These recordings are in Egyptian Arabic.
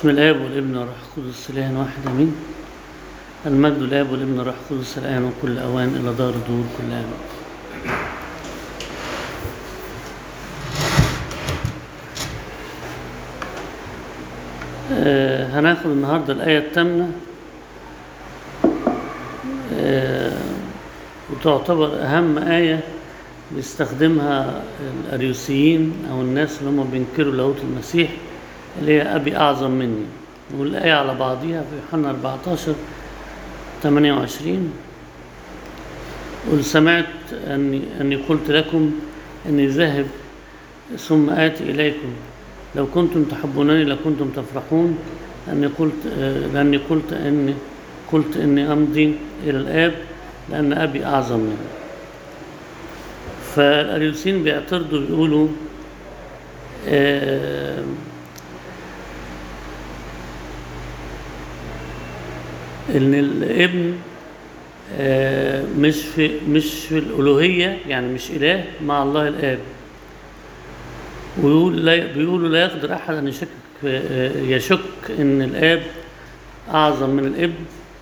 بسم الاب والابن والروح القدس اله واحد امين المجد الاب والابن والروح القدس الان وكل اوان الى دار الدور كل امين آه هناخد النهارده الايه الثامنه آه وتعتبر اهم ايه بيستخدمها الاريوسيين او الناس اللي هم بينكروا لاهوت المسيح اللي هي ابي اعظم مني والايه على بعضيها في يوحنا 14 28 قل سمعت اني اني قلت لكم اني ذاهب ثم اتي اليكم لو كنتم تحبونني لكنتم تفرحون اني قلت لاني قلت اني قلت اني امضي الى الاب لان ابي اعظم مني فالاريوسيين بيعترضوا بيقولوا آه ان الابن آه مش في مش في الالوهيه يعني مش اله مع الله الاب ويقول لا بيقولوا لا يقدر احد ان يشك آه يشك ان الاب اعظم من الابن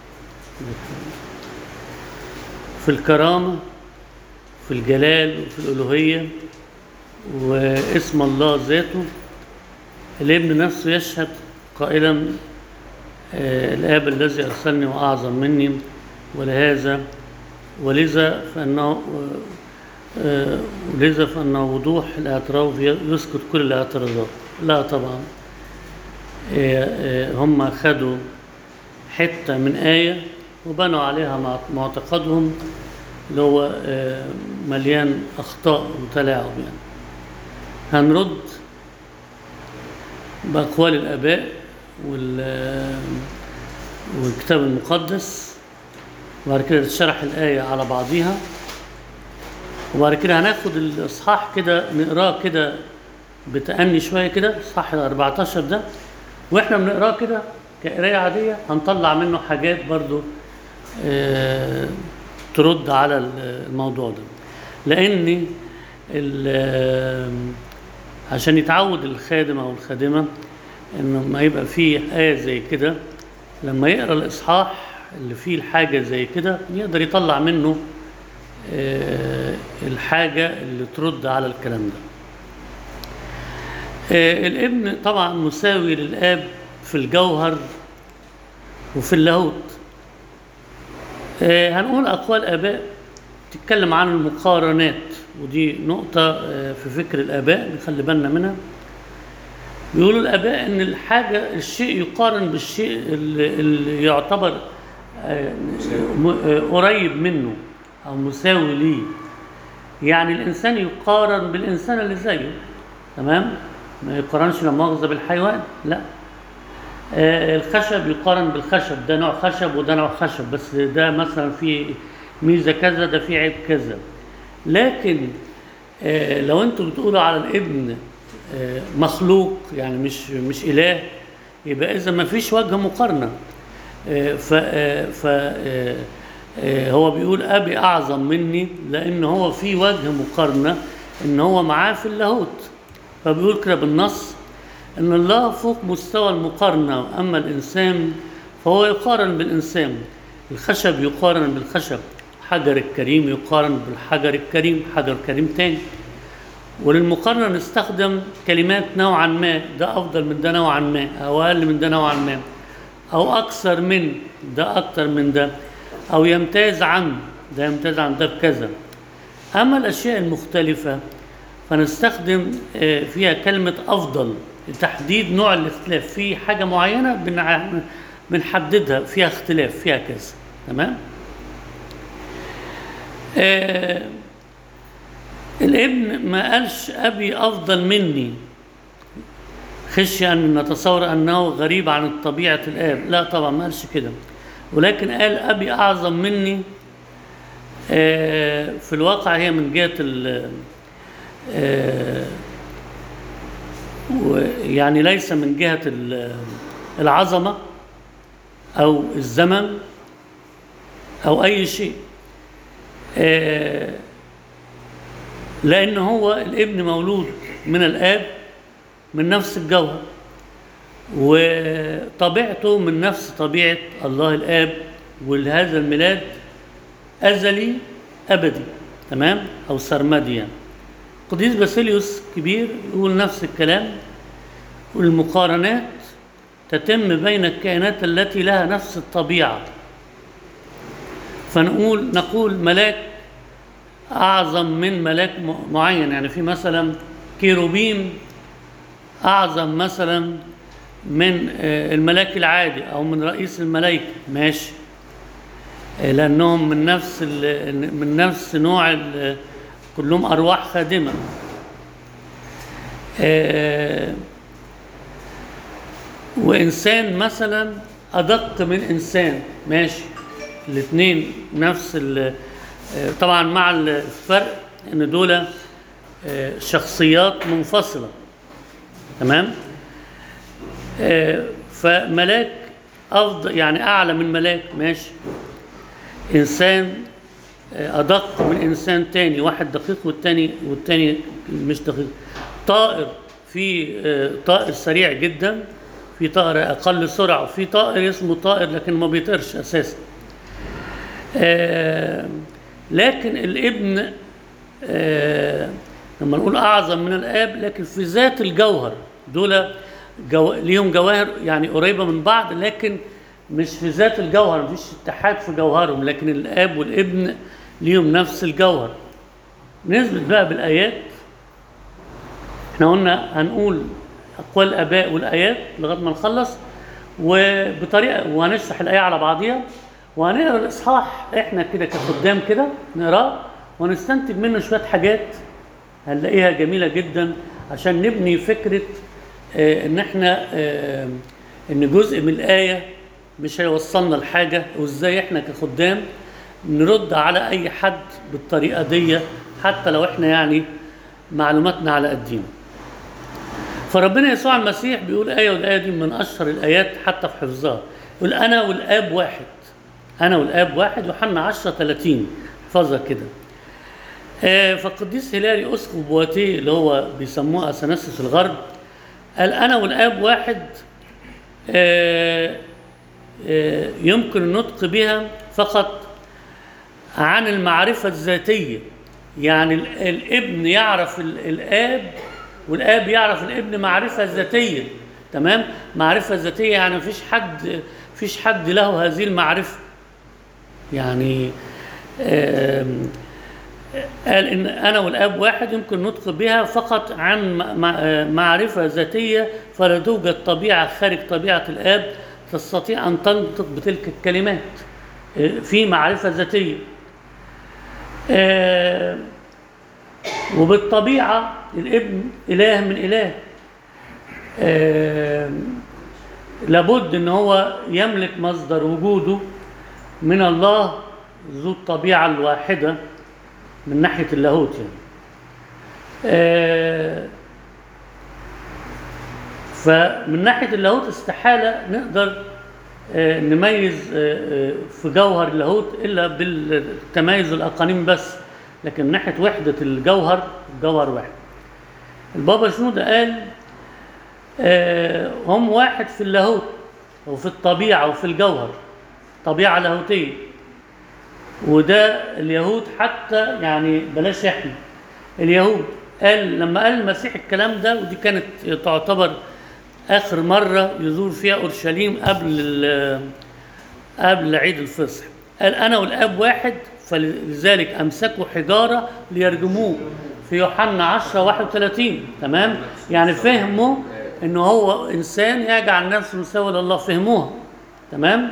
في الكرامه في الجلال وفي الالوهيه واسم الله ذاته الابن نفسه يشهد قائلا آه الآب الذي أرسلني وأعظم مني ولهذا ولذا فأنه آه ولذا فأنه وضوح الاعتراف يسكت كل الاعتراضات لا طبعا آه هم خدوا حتة من آية وبنوا عليها معتقدهم اللي هو مليان أخطاء وتلاعب يعني هنرد بأقوال الآباء والكتاب المقدس وبعد كده تشرح الآية على بعضيها وبعد كده هناخد الإصحاح كده نقراه كده بتأني شوية كده الإصحاح ال 14 ده وإحنا بنقراه كده كقراية عادية هنطلع منه حاجات برضو اه ترد على الموضوع ده لأن عشان يتعود الخادم أو الخادمة انه ما يبقى فيه آية زي كده لما يقرا الإصحاح اللي فيه الحاجة زي كده يقدر يطلع منه آه الحاجة اللي ترد على الكلام ده آه الابن طبعا مساوي للآب في الجوهر وفي اللاهوت آه هنقول أقوال آباء تتكلم عن المقارنات ودي نقطة في فكر الآباء نخلي بالنا منها بيقولوا الآباء إن الحاجة الشيء يقارن بالشيء اللي, اللي يعتبر قريب منه أو مساوي ليه يعني الإنسان يقارن بالإنسان اللي زيه تمام ما يقارنش لا مؤاخذة بالحيوان لا الخشب يقارن بالخشب ده نوع خشب وده نوع خشب بس ده مثلا فيه ميزة كذا ده فيه عيب كذا لكن لو انتوا بتقولوا على الابن مخلوق يعني مش مش اله يبقى اذا ما فيش وجه مقارنه ف ف هو بيقول ابي اعظم مني لان هو في وجه مقارنه ان هو معاه في اللاهوت فبيقول كده بالنص ان الله فوق مستوى المقارنه اما الانسان فهو يقارن بالانسان الخشب يقارن بالخشب حجر الكريم يقارن بالحجر الكريم حجر كريم تاني وللمقارنة نستخدم كلمات نوعا ما ده أفضل من ده نوعا ما أو أقل من ده نوعا ما أو أكثر من ده أكثر من ده أو يمتاز عن ده يمتاز عن ده بكذا أما الأشياء المختلفة فنستخدم فيها كلمة أفضل لتحديد نوع الاختلاف في حاجة معينة بنحددها فيها اختلاف فيها كذا تمام؟ آه الابن ما قالش أبي أفضل مني خشي أن نتصور أنه غريب عن طبيعة الآب لا طبعا ما قالش كده ولكن قال أبي أعظم مني آه في الواقع هي من جهة آه يعني ليس من جهة العظمة أو الزمن أو أي شيء لأن هو الابن مولود من الآب من نفس الجوهر وطبيعته من نفس طبيعة الله الآب ولهذا الميلاد أزلي أبدي تمام أو سرمدي يعني قديس باسيليوس كبير يقول نفس الكلام والمقارنات تتم بين الكائنات التي لها نفس الطبيعة فنقول نقول ملاك أعظم من ملاك م- معين يعني في مثلا كيروبيم أعظم مثلا من آه، الملاك العادي أو من رئيس الملائكة ماشي آه، لأنهم من نفس ال- من نفس نوع ال- كلهم أرواح خادمة آه، وإنسان مثلا أدق من إنسان ماشي الاثنين نفس ال- آه، طبعا مع الفرق إن دول آه، شخصيات منفصلة تمام آه، فملاك أفضل يعني أعلى من ملاك ماشي إنسان آه، أدق من إنسان تاني واحد دقيق والتاني والتاني مش دقيق طائر في آه، طائر سريع جدا في طائر أقل سرعة وفي طائر اسمه طائر لكن ما بيطيرش أساسا آه، لكن الابن آه، لما نقول أعظم من الآب لكن في ذات الجوهر دول جو... ليهم جواهر يعني قريبة من بعض لكن مش في ذات الجوهر مفيش اتحاد في جوهرهم لكن الآب والابن ليهم نفس الجوهر نثبت بقى بالآيات احنا قلنا هنقول أقوال الآباء والآيات لغاية ما نخلص وبطريقة وهنشرح الآية على بعضيها وهنقرا الإصحاح احنا كده كخدام كده نقراه ونستنتج منه شوية حاجات هنلاقيها جميلة جدا عشان نبني فكرة آه، ان احنا آه، ان جزء من الآية مش هيوصلنا لحاجة وازاي احنا كخدام نرد على اي حد بالطريقة دي حتى لو احنا يعني معلوماتنا على قدينا فربنا يسوع المسيح بيقول آية والآية دي من أشهر الآيات حتى في حفظها يقول أنا والآب واحد أنا والآب واحد يوحنا 10 30 احفظها كده آه، فالقديس هيلاري أسقف بواتيه اللي هو بيسموه أثناسيس الغرب قال أنا والآب واحد آه، آه، يمكن النطق بها فقط عن المعرفة الذاتية يعني ال- الابن يعرف ال- الآب والآب يعرف الابن معرفة ذاتية تمام معرفة ذاتية يعني مفيش حد مفيش حد له هذه المعرفة يعني آم، قال ان انا والاب واحد يمكن النطق بها فقط عن م- م- معرفه ذاتيه فلا توجد طبيعه خارج طبيعه الاب تستطيع ان تنطق بتلك الكلمات آه، في معرفه ذاتيه آه، وبالطبيعه الابن اله من اله آه، لابد ان هو يملك مصدر وجوده من الله ذو الطبيعه الواحده من ناحيه اللاهوت يعني. آه، فمن ناحيه اللاهوت استحاله نقدر آه، نميز آه، آه، في جوهر اللاهوت الا بالتميز الاقانيم بس لكن من ناحيه وحده الجوهر الجوهر واحد البابا شنودة قال آه، هم واحد في اللاهوت وفي الطبيعه وفي الجوهر طبيعه لاهوتيه وده اليهود حتى يعني بلاش احنا اليهود قال لما قال المسيح الكلام ده ودي كانت تعتبر اخر مره يزور فيها اورشليم قبل ال- قبل عيد الفصح قال انا والاب واحد فلذلك امسكوا حجاره ليرجموه في يوحنا 10 31 تمام يعني فهموا ان هو انسان يجعل نفسه مساوي لله فهموها تمام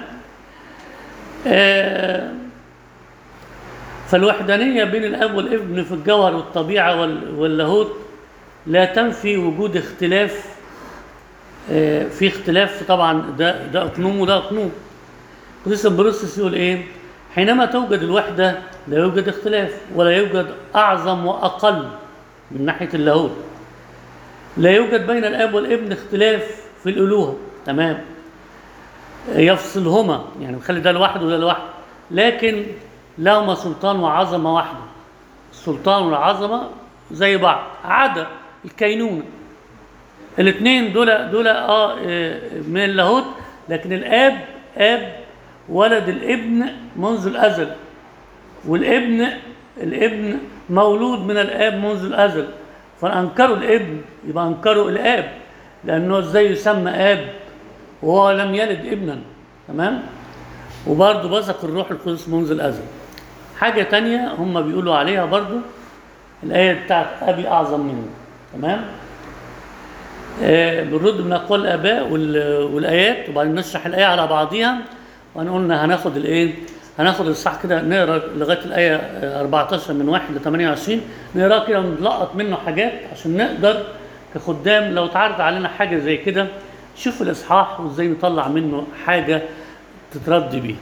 آه فالوحدانية بين الأب والابن في الجوهر والطبيعة وال- واللاهوت لا تنفي وجود اختلاف آه، في اختلاف طبعا ده ده أقنوم وده أقنوم قديس امبروسيس يقول إيه؟ حينما توجد الوحدة لا يوجد اختلاف ولا يوجد أعظم وأقل من ناحية اللاهوت لا يوجد بين الأب والابن اختلاف في الألوهة تمام يفصلهما يعني نخلي ده لوحده وده لوحده لكن لهما سلطان وعظمة واحدة السلطان والعظمة زي بعض عدا الكينونة الاثنين دول دول اه آه، من اللاهوت لكن الاب اب ولد الابن منذ الازل والابن الابن مولود من الاب منذ الازل فانكروا الابن يبقى انكروا الاب لانه ازاي يسمى اب وهو لم يلد ابنا تمام وبرضه بثق الروح القدس منذ الازل حاجه تانية هم بيقولوا عليها برضه الايه بتاعت ابي اعظم مني تمام آه، بنرد من اقوال الاباء وال- والايات وبعدين نشرح الايه على بعضيها وقلنا هناخد الايه هناخد الصح كده نقرا لغايه الايه آه، 14 من 1 ل 28 نقرا كده ونلقط منه حاجات عشان نقدر كخدام لو اتعرض علينا حاجه زي كده نشوف الاصحاح وازاي نطلع منه حاجه تترد بيها.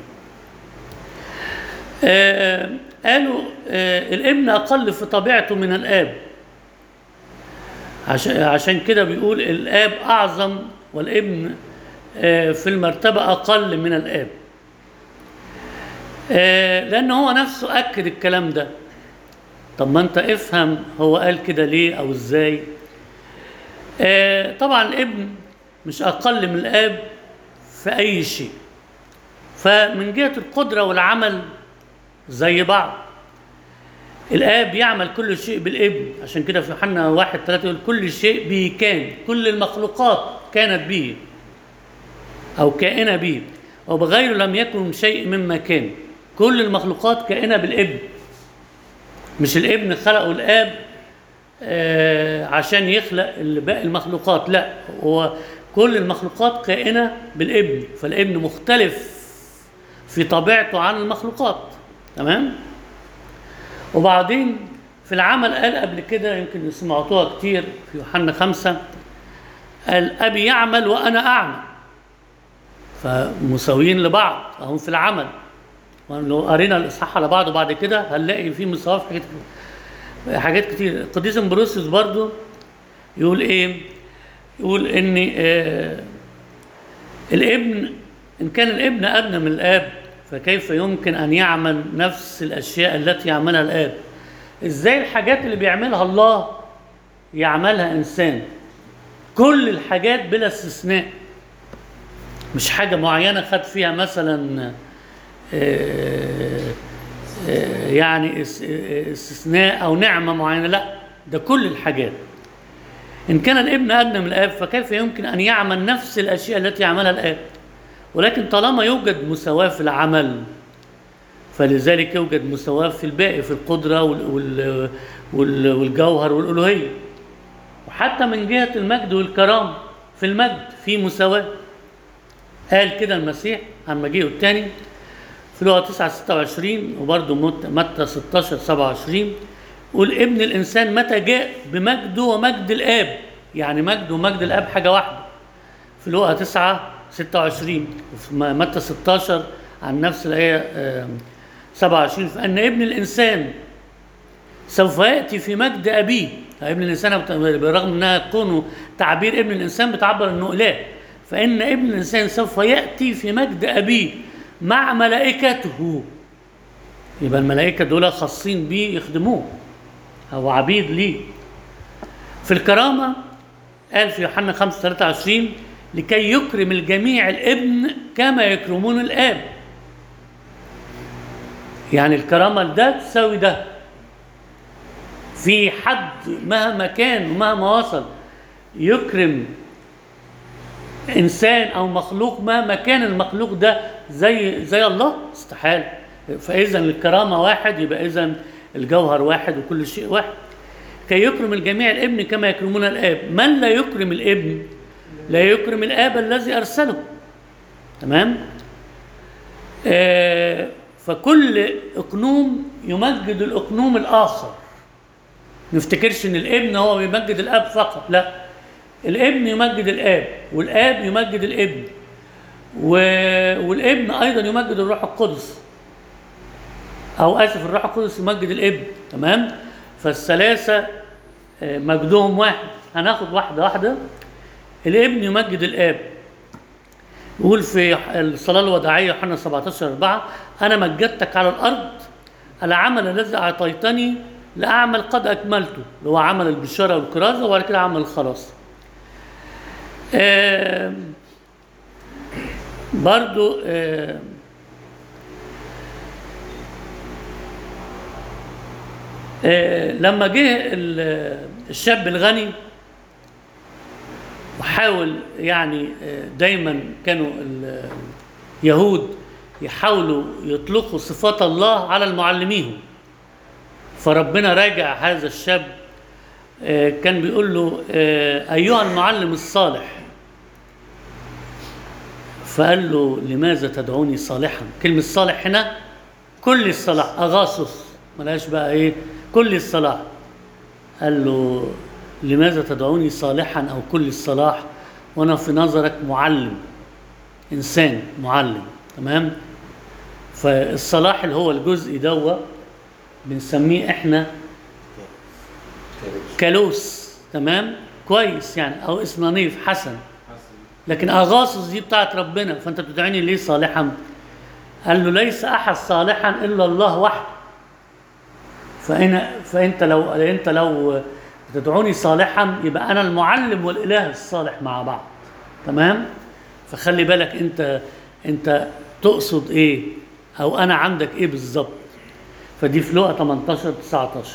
آه قالوا آه الابن اقل في طبيعته من الاب عشان عشان كده بيقول الاب اعظم والابن آه، في المرتبه اقل من الاب آه، لان هو نفسه اكد الكلام ده طب ما انت افهم هو قال كده ليه او ازاي آه، طبعا الابن مش اقل من الاب في اي شيء فمن جهه القدره والعمل زي بعض الاب يعمل كل شيء بالابن عشان كده في يوحنا واحد ثلاثة يقول كل شيء به كان كل المخلوقات كانت به او كائنه به وبغيره لم يكن شيء مما كان كل المخلوقات كائنه بالابن مش الابن خلقه الاب آه عشان يخلق ال- باقي المخلوقات لا هو كل المخلوقات كائنه بالابن فالابن مختلف في طبيعته عن المخلوقات تمام وبعدين في العمل قال قبل كده يمكن سمعتوها كتير في يوحنا خمسة قال أبي يعمل وأنا أعمل فمساويين لبعض أهم في العمل لو قرينا الإصحاح على بعض وبعد كده هنلاقي في مساواة في حاجات كتير حاجات كتير القديس امبروسيوس برضو يقول إيه يقول إن آه الابن إن كان الابن أدنى من الآب فكيف يمكن أن يعمل نفس الأشياء التي يعملها الآب إزاي الحاجات اللي بيعملها الله يعملها إنسان كل الحاجات بلا استثناء مش حاجة معينة خد فيها مثلا آه، آه، يعني اس- آه، استثناء أو نعمة معينة لا ده كل الحاجات إن كان الابن أدنى من الآب فكيف يمكن أن يعمل نفس الأشياء التي يعملها الآب ولكن طالما يوجد مساواة في العمل فلذلك يوجد مساواة في الباقي في القدرة وال وال وال والجوهر والألوهية وحتى من جهة المجد والكرامة في المجد في مساواة قال كده المسيح عن مجيئه الثاني في لغة 9 26 وبرضه مت- متى 16 27 يقول ابن الإنسان متى جاء بمجده ومجد الآب يعني مجد ومجد الآب حاجة واحدة في لقا 9 26 وفي م- متى 16 عن نفس الآية آم، 27 فأن ابن الإنسان سوف يأتي في مجد أبيه ابن الإنسان بت- بالرغم أنها تكون تعبير ابن الإنسان بتعبر أنه إله فإن ابن الإنسان سوف يأتي في مجد أبيه مع ملائكته يبقى الملائكة دول خاصين بيه يخدموه أو عبيد ليه في الكرامة قال في يوحنا 5 23 لكي يكرم الجميع الابن كما يكرمون الاب يعني الكرامة ده تساوي ده في حد مهما كان ومهما وصل يكرم انسان او مخلوق مهما كان المخلوق ده زي زي الله استحال فاذا الكرامه واحد يبقى اذا الجوهر واحد وكل شيء واحد كي يكرم الجميع الابن كما يكرمون الاب من لا يكرم الابن لا يكرم الاب الذي ارسله تمام آه فكل اقنوم يمجد الاقنوم الاخر نفتكرش ان الابن هو بيمجد الاب فقط لا الابن يمجد الاب والاب يمجد الابن و... والابن ايضا يمجد الروح القدس او اسف الروح القدس يمجد الابن تمام فالثلاثه آه، مجدهم واحد هناخد واحده واحده الابن يمجد الاب يقول في الصلاه الوداعيه يوحنا 17 4 انا مجدتك على الارض العمل الذي اعطيتني لاعمل قد اكملته اللي هو عمل البشاره والكرازه وبعد كده عمل الخلاص آم، برضو آم، آه، لما جه ال- الشاب الغني وحاول يعني آه، دايما كانوا ال- اليهود يحاولوا يطلقوا صفات الله على المعلمين فربنا راجع هذا الشاب آه، كان بيقول له آه، أيها المعلم الصالح فقال له لماذا تدعوني صالحا كلمة صالح هنا كل الصلاح أغاصص ملهاش بقى إيه كل الصلاح قال له لماذا تدعوني صالحا أو كل الصلاح وأنا في نظرك معلم إنسان معلم تمام فالصلاح اللي هو الجزء دوا بنسميه احنا كالوس تمام كويس يعني او اسم نظيف حسن لكن اغاصص دي بتاعت ربنا فانت بتدعيني ليه صالحا قال له ليس احد صالحا الا الله وحده فأنا فانت لو انت لو تدعوني صالحا يبقى انا المعلم والاله الصالح مع بعض تمام فخلي بالك انت انت تقصد ايه او انا عندك ايه بالظبط فدي في لقا 18 19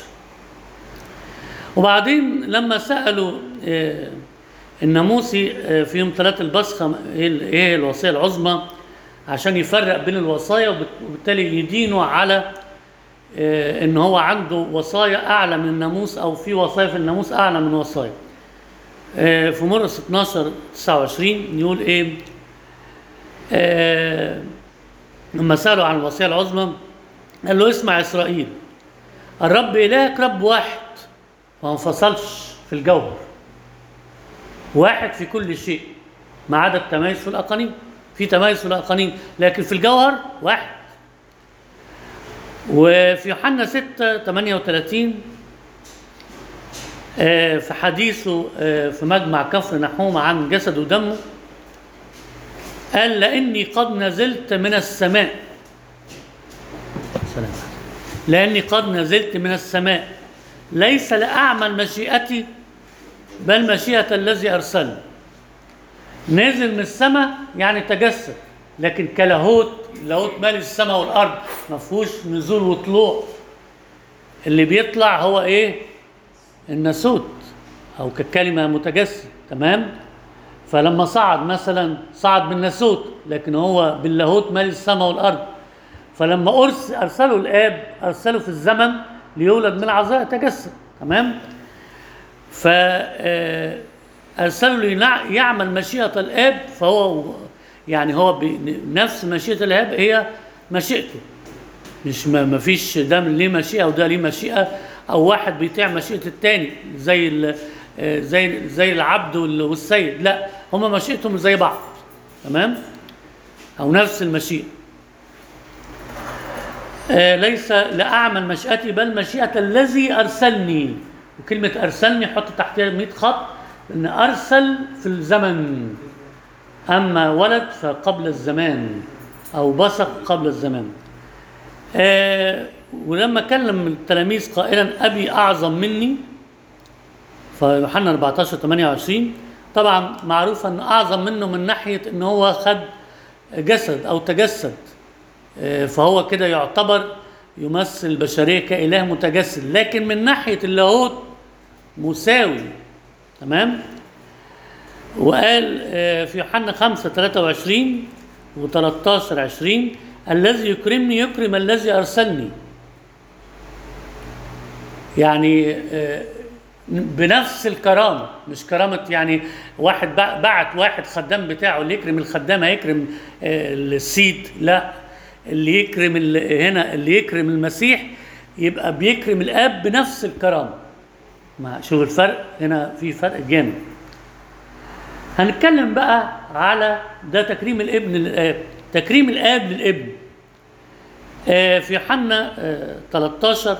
وبعدين لما سالوا آه، الناموسي آه، في يوم ثلاث البصخه ايه ال- إيه الوصيه العظمى عشان يفرق بين الوصايا وبت- وبالتالي يدينوا على آه، ان هو عنده وصايا اعلى من الناموس او في وصايا في الناموس اعلى من وصايا آه، في مرقس 12 29 يقول ايه آه، لما سالوا عن الوصيه العظمى قال له اسمع يا اسرائيل الرب الهك رب واحد ما انفصلش في الجوهر واحد في كل شيء ما عدا التميز في الاقانيم في تميز في الاقانيم لكن في الجوهر واحد وفي يوحنا 6 38 آه، في حديثه آه، في مجمع كفر نحوم عن جسد ودمه قال لاني قد نزلت من السماء سلام لاني قد نزلت من السماء ليس لاعمل مشيئتي بل مشيئه الذي ارسلني نزل من السماء يعني تجسد لكن كلاهوت لاهوت مال السماء والارض ما فيهوش نزول وطلوع اللي بيطلع هو ايه الناسوت او ككلمه متجسد تمام فلما صعد مثلا صعد بالناسوت لكن هو باللاهوت مال السماء والارض فلما أرس ارسلوا الاب ارسلوا في الزمن ليولد من العذراء تجسد تمام ف آه، ارسلوا لينع- يعمل مشيئه الاب فهو يعني هو بنفس مشيئه الاب هي مشيئته مش ما ما فيش ده من ليه مشيئه وده ليه مشيئه او واحد بيطيع مشيئه التاني زي ال- آه، زي زي العبد وال- والسيد لا هما مشيئتهم زي بعض تمام او نفس المشيئه آه، ليس لاعمل مشيئتي بل مشيئه الذي ارسلني وكلمه ارسلني حط تحتها 100 خط ان ارسل في الزمن اما ولد فقبل الزمان او بصق قبل الزمان آه ولما كلم التلاميذ قائلا ابي اعظم مني فيوحنا 14 28 طبعا معروف ان اعظم منه من ناحيه ان هو خد جسد او تجسد آه، فهو كده يعتبر يمثل البشريه كاله متجسد لكن من ناحيه اللاهوت مساوي تمام وقال آه، في يوحنا 5 23 و13 20 الذي يكرمني يكرم الذي ارسلني يعني آه، بنفس الكرامه مش كرامه يعني واحد بع- بعت واحد خدام بتاعه اللي يكرم الخدام هيكرم آه، السيد لا اللي يكرم ال- هنا اللي يكرم المسيح يبقى بيكرم الاب بنفس الكرامه ما شوف الفرق هنا في فرق جامد هنتكلم بقى على ده تكريم الابن للاب تكريم الاب للابن آه، في يوحنا آه، 13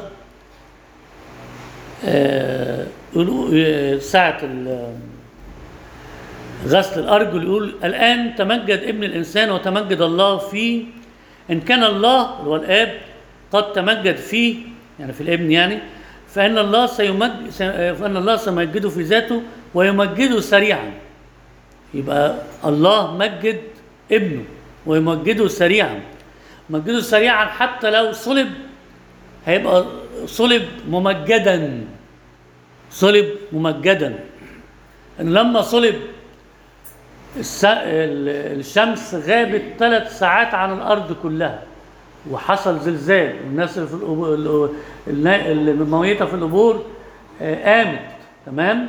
آه، يقولوا آه، ساعة ال- غسل الأرجل يقول الآن تمجد ابن الإنسان وتمجد الله فيه إن كان الله اللي هو الآب قد تمجد فيه يعني في الابن يعني فإن الله سيمجد فإن الله سيمجده في ذاته ويمجده سريعا يبقى الله مجد ابنه ويمجده سريعا مجده سريعا حتى لو صلب هيبقى صلب ممجدا صلب ممجدا ان لما صلب الس- ال- الشمس غابت ثلاث ساعات عن الارض كلها وحصل زلزال والناس اللي في القبور ال- النا- اللي ميته في القبور آه، قامت تمام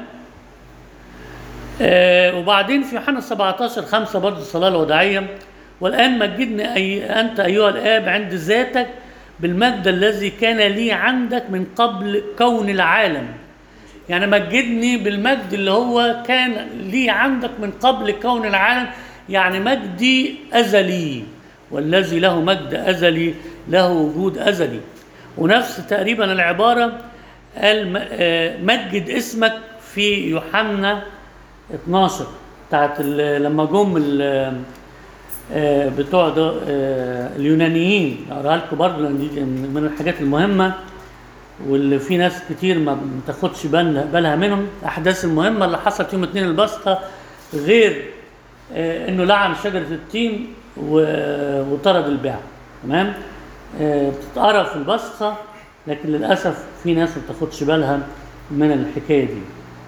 آه، وبعدين في يوحنا 17 5 برضه الصلاه الوداعيه والان مجدني أي انت ايها الاب عند ذاتك بالمجد الذي كان لي عندك من قبل كون العالم يعني مجدني بالمجد اللي هو كان لي عندك من قبل كون العالم يعني مجدي ازلي والذي له مجد ازلي له وجود ازلي ونفس تقريبا العباره قال م- آه، مجد اسمك في يوحنا 12 بتاعت ال- لما جم ال- آه، بتوع ده آه، اليونانيين اقراها لكم برضه لان دي من الحاجات المهمه واللي في ناس كتير ما بتاخدش بالها بالها منهم الاحداث المهمه اللي حصلت يوم اثنين البسطه غير آه، انه لعن شجره التين و- وطرد البيع تمام آه، بتتقرا في البسطه لكن للاسف في ناس ما بتاخدش بالها من الحكايه دي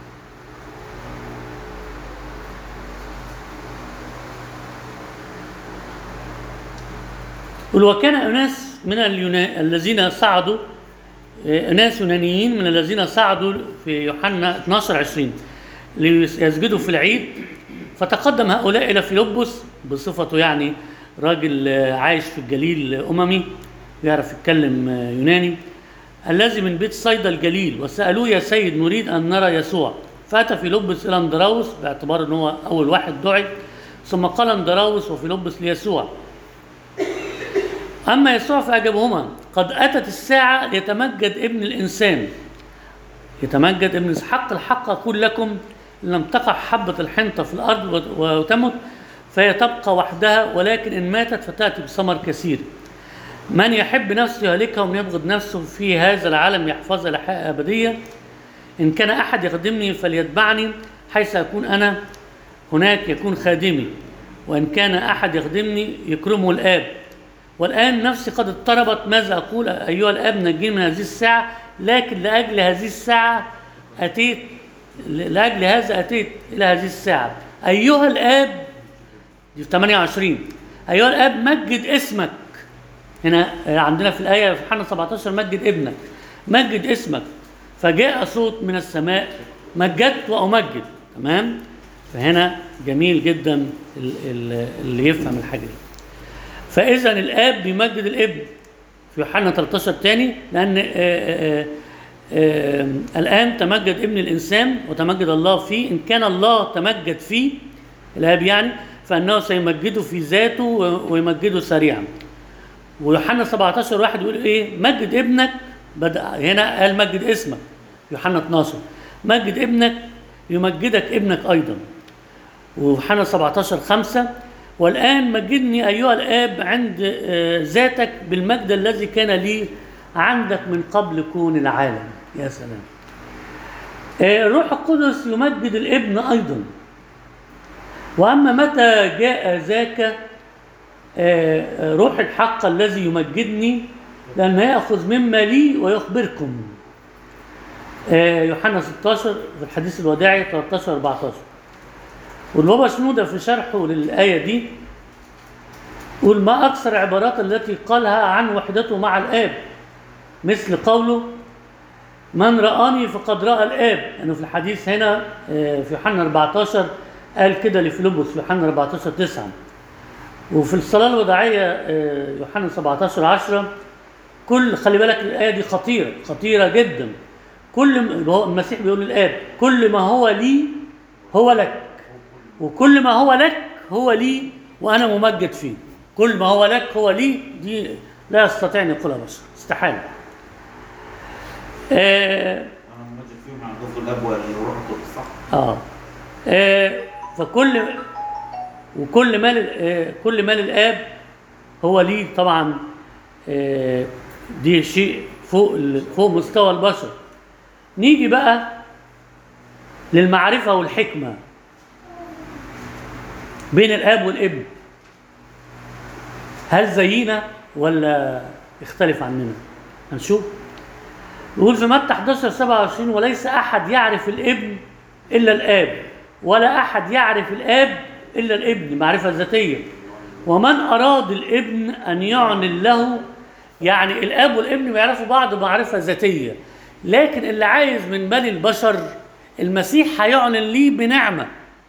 يقول وكان أناس من اليونا... الذين صعدوا آه، أناس يونانيين من الذين صعدوا في يوحنا 12 20 ليسجدوا في العيد فتقدم هؤلاء إلى فيلبس بصفته يعني راجل آه، عايش في الجليل آه، أممي يعرف يتكلم آه، يوناني الذي من بيت صيدا الجليل وسألوه يا سيد نريد أن نرى يسوع فأتى فيلبس إلى اندراوس باعتبار أن هو أول واحد دعي ثم قال اندراوس وفيلبس ليسوع أما يسوع فأجابهما قد أتت الساعة ليتمجد ابن الإنسان يتمجد ابن حق الحق أقول لكم إن لم تقع حبة الحنطة في الأرض وت- وتمت فهي تبقى وحدها ولكن إن ماتت فتأتي بثمر كثير من يحب نفسه يهلكها ومن يبغض نفسه في هذا العالم يحفظها لحياة أبدية إن كان أحد يخدمني فليتبعني حيث أكون أنا هناك يكون خادمي وإن كان أحد يخدمني يكرمه الآب والآن نفسي قد اضطربت ماذا أقول أيها الآب نجيني من هذه الساعة لكن لأجل هذه الساعة أتيت لأجل هذا أتيت إلى هذه الساعة أيها الآب دي في 28 أيها الآب مجد اسمك هنا عندنا في الآية في يوحنا 17 مجد ابنك مجد اسمك فجاء صوت من السماء مجدت وأمجد تمام فهنا جميل جدا ال- ال- اللي يفهم الحاجة دي فاذا الاب بيمجد الابن في يوحنا 13 تاني لان آه، آه، آه، الان تمجد ابن الانسان وتمجد الله فيه ان كان الله تمجد فيه الاب يعني فانه سيمجده في ذاته و- ويمجده سريعا ويوحنا 17 واحد يقول ايه مجد ابنك بدا هنا قال مجد اسمك يوحنا 12 مجد ابنك يمجدك ابنك ايضا ويوحنا 17 5 والآن مجدني أيها الآب عند آه، ذاتك بالمجد الذي كان لي عندك من قبل كون العالم يا سلام آه، الروح القدس يمجد الابن أيضا وأما متى جاء ذاك آه، آه، روح الحق الذي يمجدني لأنه يأخذ مما لي ويخبركم آه، يوحنا 16 في الحديث الوداعي 13 14 والبابا شنودة في شرحه للآية دي يقول ما أكثر العبارات التي قالها عن وحدته مع الآب مثل قوله من رآني فقد رأى الآب لأنه يعني في الحديث هنا آه، في يوحنا 14 قال كده لفيلبس في يوحنا 14 9 وفي الصلاة الوداعية آه، يوحنا 17 10 كل خلي بالك الآية دي خطيرة خطيرة جدا كل م- هو المسيح بيقول للآب كل ما هو لي هو لك وكل ما هو لك هو لي وانا ممجد فيه كل ما هو لك هو لي دي لا يستطيع ان يقولها بشر استحاله آه انا ممجد فيهم عن قصد الاب والروح القدس صح؟ اه, آه فكل وكل مال آه كل مال الاب هو ليه طبعا آه دي شيء فوق ال- فوق مستوى البشر نيجي بقى للمعرفه والحكمه بين الاب والابن هل زينا ولا يختلف عننا هنشوف يقول في متى 11 27 وليس احد يعرف الابن الا الاب ولا احد يعرف الاب الا الابن معرفه ذاتيه ومن اراد الابن ان يعلن له يعني الاب والابن بيعرفوا بعض معرفه ذاتيه لكن اللي عايز من بني البشر المسيح هيعلن ليه بنعمه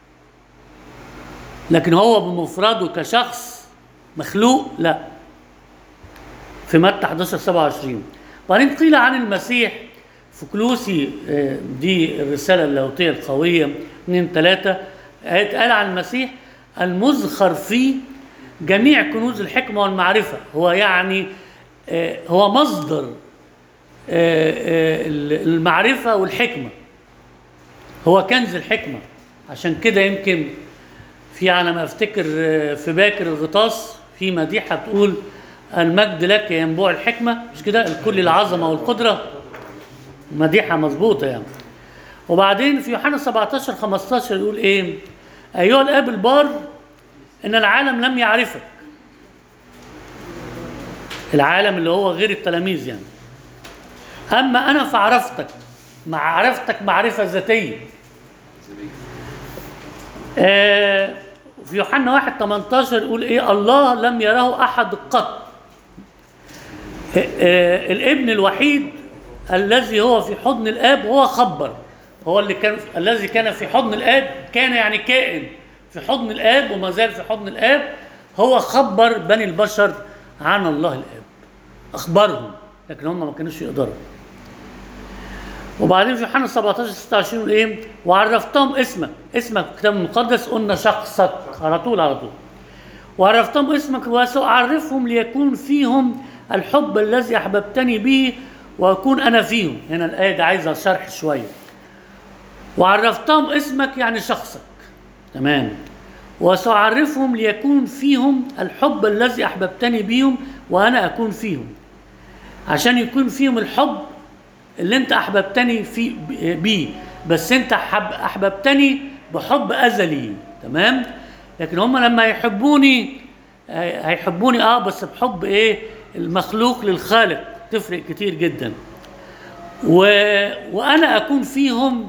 لكن هو بمفرده كشخص مخلوق لا في متى 11 27 وبعدين قيل عن المسيح في كلوسي آه، دي الرسالة اللاهوتية القوية 2 3 قال عن المسيح المزخر فيه جميع كنوز الحكمة والمعرفة هو يعني آه، هو مصدر آه، آه، المعرفة والحكمة هو كنز الحكمة عشان كده يمكن في على ما افتكر آه، في باكر الغطاس في مديحه بتقول المجد لك يا ينبوع الحكمه مش كده الكل العظمه والقدره مديحه مظبوطه يعني وبعدين في يوحنا 17 15 يقول ايه ايها الاب البار ان العالم لم يعرفك العالم اللي هو غير التلاميذ يعني اما انا فعرفتك معرفتك معرفه ذاتيه آه، في يوحنا 1 18 يقول ايه الله لم يره احد قط آه، آه، الابن الوحيد الذي هو في حضن الاب هو خبر هو اللي كان الذي كان في حضن الاب كان يعني كائن في حضن الاب وما زال في حضن الاب هو خبر بني البشر عن الله الاب اخبرهم لكن هم ما كانوش يقدروا وبعدين في يوحنا 17 26 يقول ايه؟ وعرفتهم اسمك، اسمك في الكتاب المقدس قلنا شخصك على طول على طول. وعرفتهم اسمك وسأعرفهم ليكون فيهم الحب الذي احببتني به واكون انا فيهم، هنا الايه دي عايزه شرح شويه. وعرفتهم اسمك يعني شخصك. تمام. وسأعرفهم ليكون فيهم الحب الذي احببتني بهم وانا اكون فيهم. عشان يكون فيهم الحب اللي انت احببتني في بيه بس انت حب احببتني بحب ازلي تمام لكن هم لما يحبوني هي- هيحبوني اه بس بحب ايه المخلوق للخالق تفرق كتير جدا و... وانا اكون فيهم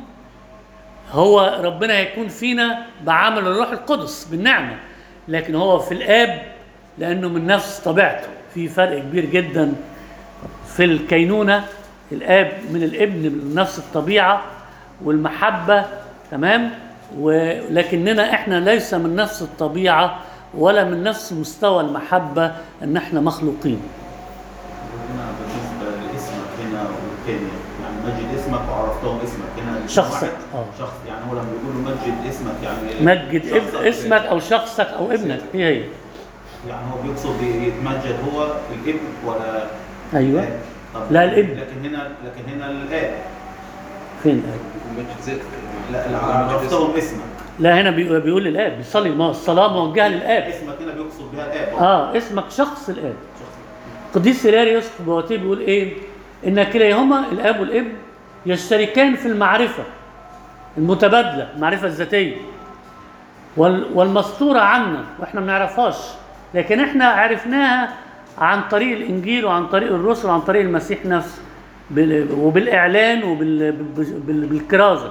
هو ربنا هيكون فينا بعمل الروح القدس بالنعمه لكن هو في الاب لانه من نفس طبيعته في فرق كبير جدا في الكينونة الآب من الابن من نفس الطبيعة والمحبة تمام ولكننا احنا ليس من نفس الطبيعة ولا من نفس مستوى المحبة ان احنا مخلوقين هنا بالنسبه لاسمك هنا والتاني يعني مجد اسمك وعرفتهم اسمك هنا شخصك، واحد آه. شخص يعني هو لما بيقولوا مجد اسمك يعني مجد شخصك اب- اسمك او شخصك او ابنك هي هي يعني هو بيقصد يتمجد هو الابن ولا ايوه الآب؟ طب لا، الابن. لكن هنا لكن هنا الاب فين الاب مجد ذات لا لا عرفتهم اسمك لا هنا بيقول بيقول للاب بيصلي ما هو الصلاه موجهه للاب اسمك هنا بيقصد بها الاب اه اسمك شخص الاب قديس سيراري يوسف بواتيه بيقول ايه ان كليهما الاب والابن يشتركان في المعرفه المتبادله المعرفه الذاتيه وال- والمستوره عنا واحنا ما نعرفهاش لكن احنا عرفناها عن طريق الانجيل وعن طريق الرسل وعن طريق المسيح نفسه بال- وبالاعلان وبالكرازه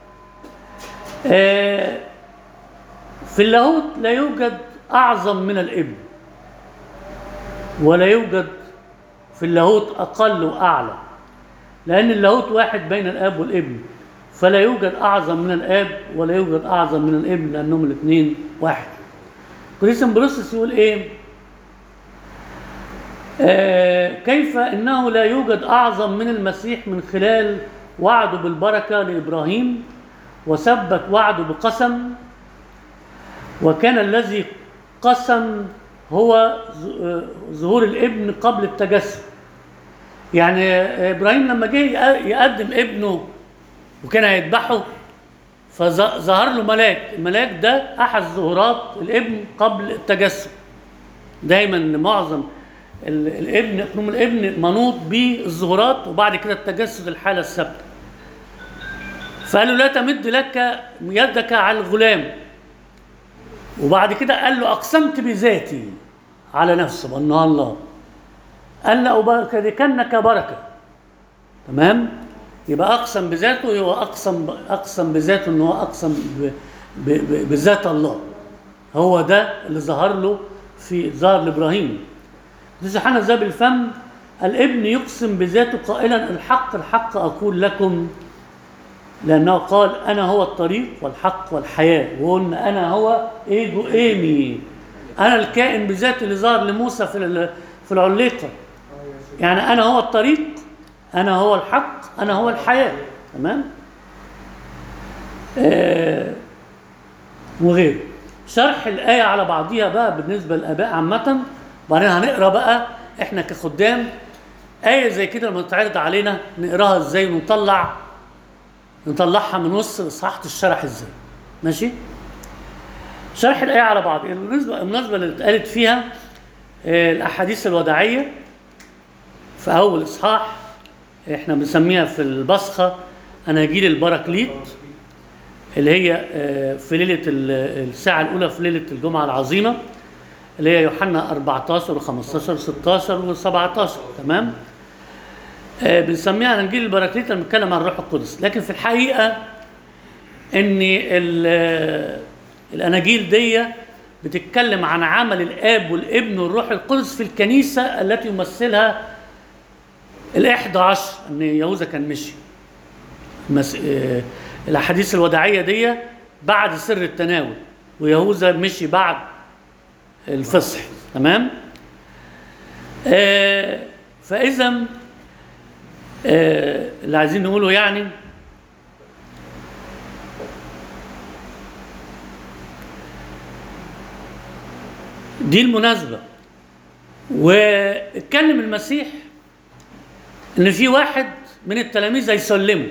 آه، في اللاهوت لا يوجد اعظم من الابن ولا يوجد في اللاهوت اقل واعلى لان اللاهوت واحد بين الاب والابن فلا يوجد اعظم من الاب ولا يوجد اعظم من الابن لانهم الاثنين واحد قديس امبروسس يقول ايه آه كيف انه لا يوجد اعظم من المسيح من خلال وعده بالبركه لابراهيم وثبت وعده بقسم وكان الذي قسم هو ظ- آه، ظهور الابن قبل التجسد يعني آه، ابراهيم لما جه يق- يقدم ابنه وكان هيذبحه فظهر له ملاك الملاك ده احد ظهورات الابن قبل التجسد دايما معظم ال- الابن اقنوم الابن منوط بالظهورات وبعد كده التجسد الحاله الثابته فقال له لا تمد لك يدك على الغلام وبعد كده قال له اقسمت بذاتي على نفسه بانها الله قال لأباركنك بركه تمام يبقى اقسم بذاته هو اقسم اقسم بذاته ان هو اقسم ب- ب- ب- بذات الله هو ده اللي ظهر له في ظهر لابراهيم سبحانه ذا بالفم الابن يقسم بذاته قائلا الحق الحق اقول لكم لانه قال انا هو الطريق والحق والحياه وقلنا انا هو ايجو ايمي انا الكائن بذاتي اللي ظهر لموسى في ال- في العليقه يعني انا هو الطريق انا هو الحق انا هو الحياه تمام آه وغيره شرح الايه على بعضيها بقى بالنسبه للاباء عامه وبعدين هنقرا بقى احنا كخدام ايه زي كده لما تتعرض علينا نقراها ازاي ونطلع نطلعها من وسط اصحاح الشرح ازاي ماشي شرح الايه على بعض المناسبه المناسبه اللي اتقالت فيها آه، الاحاديث الوداعيه في اول اصحاح احنا بنسميها في البصخه اناجيل البراكليت اللي هي آه، في ليله ال- الساعه الاولى في ليله الجمعه العظيمه اللي هي يوحنا 14 و15 16 و17 تمام آه، بنسميها انجيل البراكليت لما بنتكلم عن الروح القدس لكن في الحقيقه ان ال- آه، الاناجيل دي بتتكلم عن عمل الاب والابن والروح القدس في الكنيسه التي يمثلها الإحدى عشر ان يهوذا كان مشي مس... آه، الاحاديث الوداعيه دي بعد سر التناول ويهوذا مشي بعد الفصح تمام آه فاذا آه اللي عايزين نقوله يعني دي المناسبه واتكلم المسيح ان في واحد من التلاميذ هيسلمه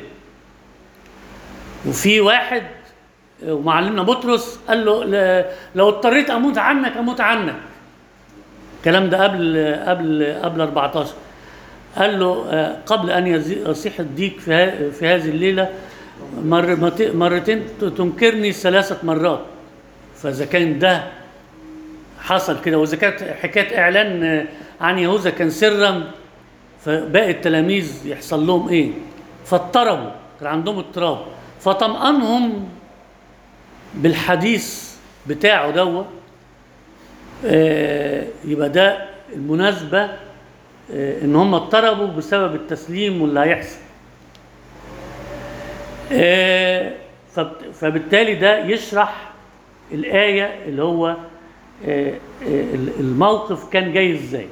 وفي واحد ومعلمنا بطرس قال له ل- لو اضطريت اموت عنك اموت عنك الكلام ده قبل قبل قبل 14 قال له آه، قبل ان يزي- يصيح الديك في ها- في هذه الليله مر مت- مرتين تنكرني ثلاثه مرات فاذا كان ده حصل كده واذا كانت حكايه اعلان آه، عن يهوذا كان سرا فباقي التلاميذ يحصل لهم ايه؟ فاضطربوا كان عندهم اضطراب فطمأنهم بالحديث بتاعه دوت آه يبقى ده المناسبة آه ان هم اضطربوا بسبب التسليم واللي هيحصل آه فبت- فبالتالي ده يشرح الآية اللي هو آه آه الموقف كان جاي ازاي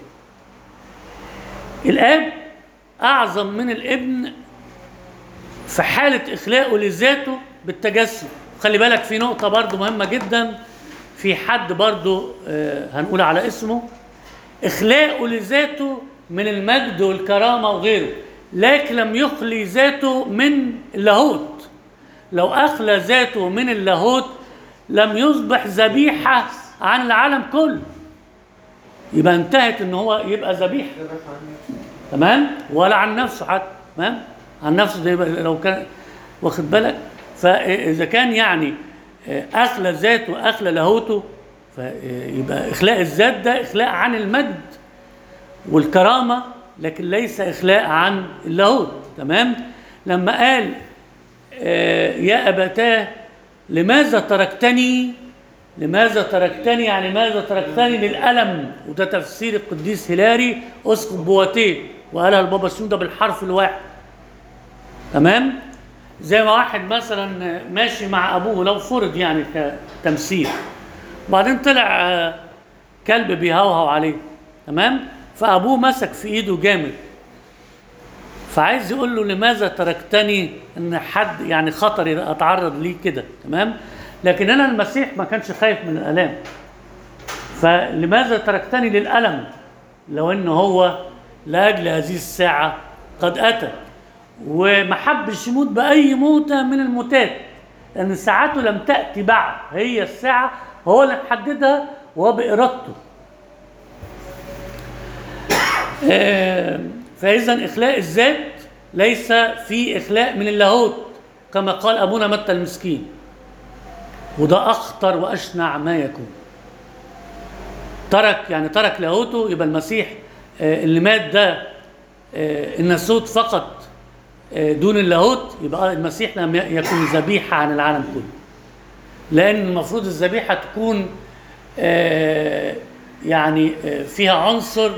الاب اعظم من الابن في حاله اخلاقه لذاته بالتجسد خلي بالك في نقطه برضو مهمه جدا في حد برضو آه، هنقول على اسمه اخلاقه لذاته من المجد والكرامه وغيره لكن لم يخلي ذاته من اللاهوت لو اخلى ذاته من اللاهوت لم يصبح ذبيحه عن العالم كله يبقى انتهت ان هو يبقى ذبيحه تمام ولا عن نفسه حتى تمام عن نفسه ده يبقى لو كان واخد بالك فاذا كان يعني آه، اخلى ذاته اخلى لاهوته فيبقى اخلاء الذات ده اخلاء عن المجد والكرامه لكن ليس اخلاء عن اللاهوت تمام لما قال آه، يا ابتاه لماذا تركتني لماذا تركتني يعني ماذا تركتني للألم وده تفسير القديس هيلاري أسقف بواتيه وقالها البابا شنودة بالحرف الواحد تمام زي ما واحد مثلا ماشي مع أبوه لو فرض يعني كتمثيل وبعدين طلع آه، كلب بيهوهو عليه تمام فأبوه مسك في إيده جامد فعايز يقول له لماذا تركتني ان حد يعني خطر اتعرض ليه كده تمام لكن انا المسيح ما كانش خايف من الالام فلماذا تركتني للالم لو ان هو لاجل هذه الساعه قد اتى وما حبش يموت باي موته من الموتات لان ساعته لم تاتي بعد هي الساعه هو اللي محددها وهو بارادته آه، فإذا إخلاء الذات ليس في إخلاء من اللاهوت كما قال أبونا متى المسكين وده اخطر واشنع ما يكون ترك يعني ترك لاهوته يبقى المسيح آه، اللي مات ده آه، الناسوت فقط آه، دون اللاهوت يبقى المسيح لم ي- يكون ذبيحه عن العالم كله لان المفروض الذبيحه تكون آه، يعني آه، فيها عنصر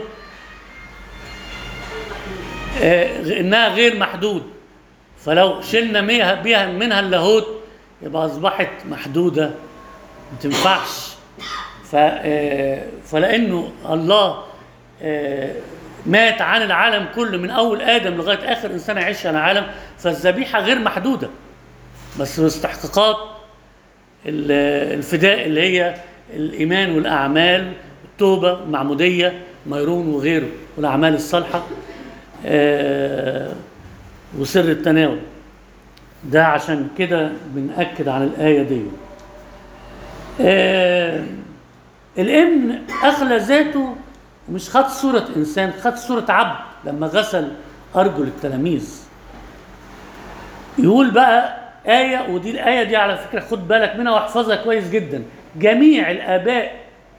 آه، انها غير محدود فلو شلنا ميها بيها منها اللاهوت يبقى اصبحت محدوده ما تنفعش ف آه، فلانه الله آه، مات عن العالم كله من اول ادم لغايه اخر انسان يعيش على العالم فالذبيحه غير محدوده بس باستحقاقات ال- الفداء اللي هي الايمان والاعمال التوبه المعموديه ميرون وغيره والاعمال الصالحه آه، وسر التناول ده عشان كده بنأكد على الآية دي آه الابن أخلى ذاته ومش خد صورة إنسان خد صورة عبد لما غسل أرجل التلاميذ يقول بقى آية ودي الآية دي على فكرة خد بالك منها واحفظها كويس جدا جميع الآباء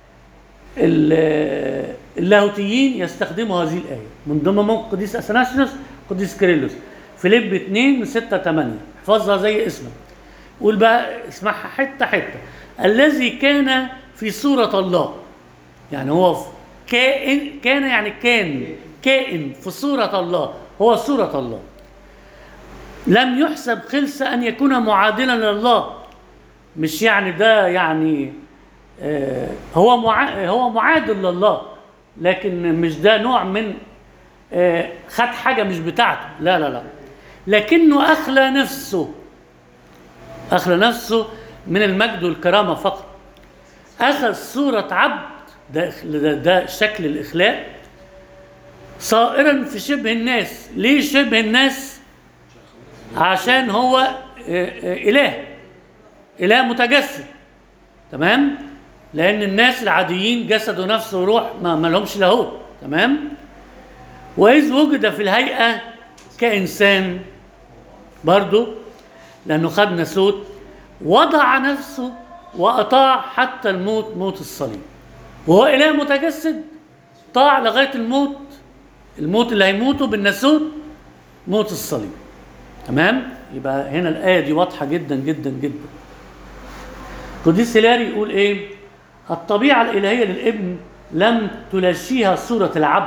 ال- اللاهوتيين يستخدموا هذه الآية من ضمنهم قديس أثناسيوس قديس كيرلس فيليب 2 من 6 8 احفظها زي اسمك قول بقى اسمعها حتة حتة الذي كان في صورة الله يعني هو في- كائن كان يعني كان كائن في صورة الله هو صورة الله لم يحسب خلسة أن يكون معادلا لله مش يعني ده يعني آه، هو مع هو معادل لله لكن مش ده نوع من آه، خد حاجة مش بتاعته لا لا لا لكنه أخلى نفسه أخلى نفسه من المجد والكرامة فقط أخذ صورة عبد ده, ده, ده شكل الإخلاء صائرا في شبه الناس ليه شبه الناس عشان هو آه، آه، إله إله متجسد تمام لأن الناس العاديين جسد ونفس وروح ما ما لهمش لاهوت تمام وإذ وجد في الهيئة كإنسان برضه لأنه خد ناسوت وضع نفسه وأطاع حتى الموت موت الصليب وهو إله متجسد طاع لغاية الموت الموت اللي هيموته بالناسوت موت الصليب تمام يبقى هنا الآية دي واضحة جدا جدا جدا قديس هيلاري يقول ايه الطبيعة الإلهية للابن لم تلاشيها صورة العبد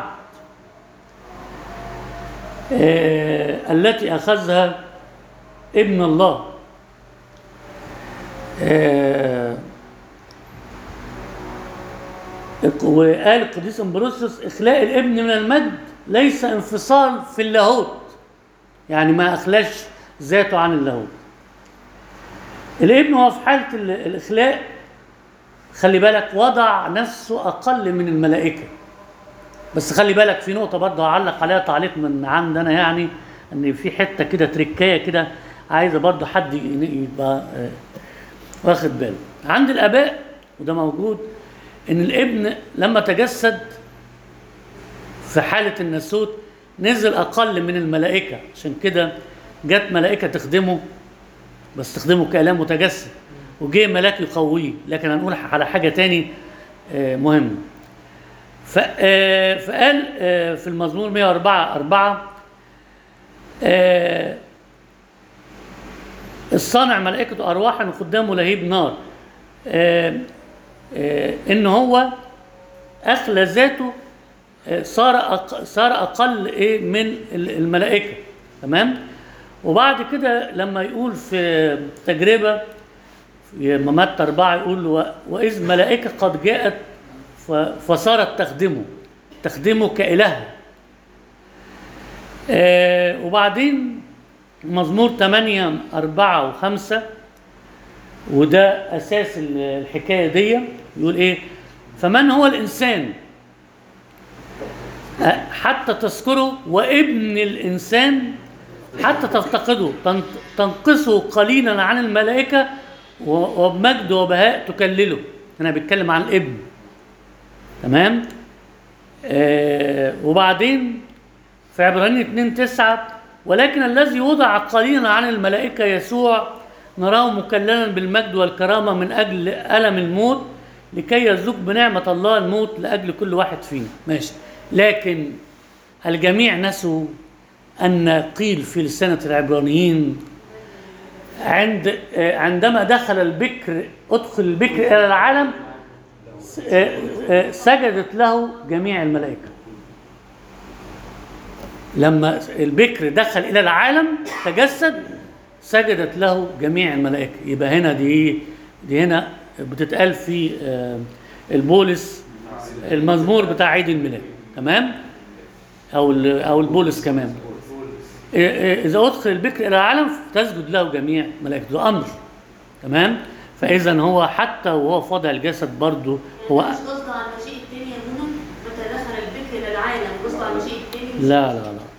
آه التي أخذها ابن الله آه وقال القديس امبروسيوس اخلاء الابن من المجد ليس انفصال في اللاهوت يعني ما اخلاش ذاته عن اللاهوت الابن هو في حاله ال- الاخلاء خلي بالك وضع نفسه اقل من الملائكه بس خلي بالك في نقطه برضه هعلق عليها تعليق من عندنا يعني ان في حته كده تركايه كده عايزه برضه حد ي- يبقى آه، واخد باله عند الاباء وده موجود ان الابن لما تجسد في حاله الناسوت نزل اقل من الملائكه عشان كده جت ملائكه تخدمه بس تخدمه كاله متجسد وجه ملاك يقويه لكن هنقول على حاجه تاني آه، مهمه ف- آه، فقال آه، في المزمور 104 4 آه، الصانع ملائكة أرواحا وقدامه لهيب نار آه، آه، إن هو أخلى ذاته آه، صار أق... صار أقل إيه من ال- الملائكة تمام وبعد كده لما يقول في تجربة في ممتى أربعة يقول و... وإذ ملائكة قد جاءت ف... فصارت تخدمه تخدمه كإله آه وبعدين مزمور 8 4 و5 وده اساس ال- الحكايه دي يقول ايه فمن هو الانسان أه، حتى تذكره وابن الانسان حتى تفتقده تن- تنقصه قليلا عن الملائكه و- وبمجد وبهاء تكلله هنا بيتكلم عن الابن تمام آه وبعدين في عبرانيين 2 9 ولكن الذي وضع قليلا عن الملائكة يسوع نراه مكللا بالمجد والكرامة من أجل ألم الموت لكي يذوق بنعمة الله الموت لأجل كل واحد فينا ماشي لكن الجميع نسوا أن قيل في لسانة العبرانيين عند آه، عندما دخل البكر ادخل البكر إلى العالم آه، آه، سجدت له جميع الملائكة لما البكر دخل إلى العالم تجسد سجدت له جميع الملائكة يبقى هنا دي إيه؟ دي هنا بتتقال في آه، البولس المزمور بتاع عيد الميلاد تمام او ال- او البولس كمان إيه إيه اذا ادخل البكر الى العالم تسجد له جميع ملائكته ده امر تمام فاذا هو حتى وهو في وضع الجسد برضه هو مش قصده على المجيء التاني يا منى متى دخل البكر الى العالم قصده على المجيء التاني لا لا لا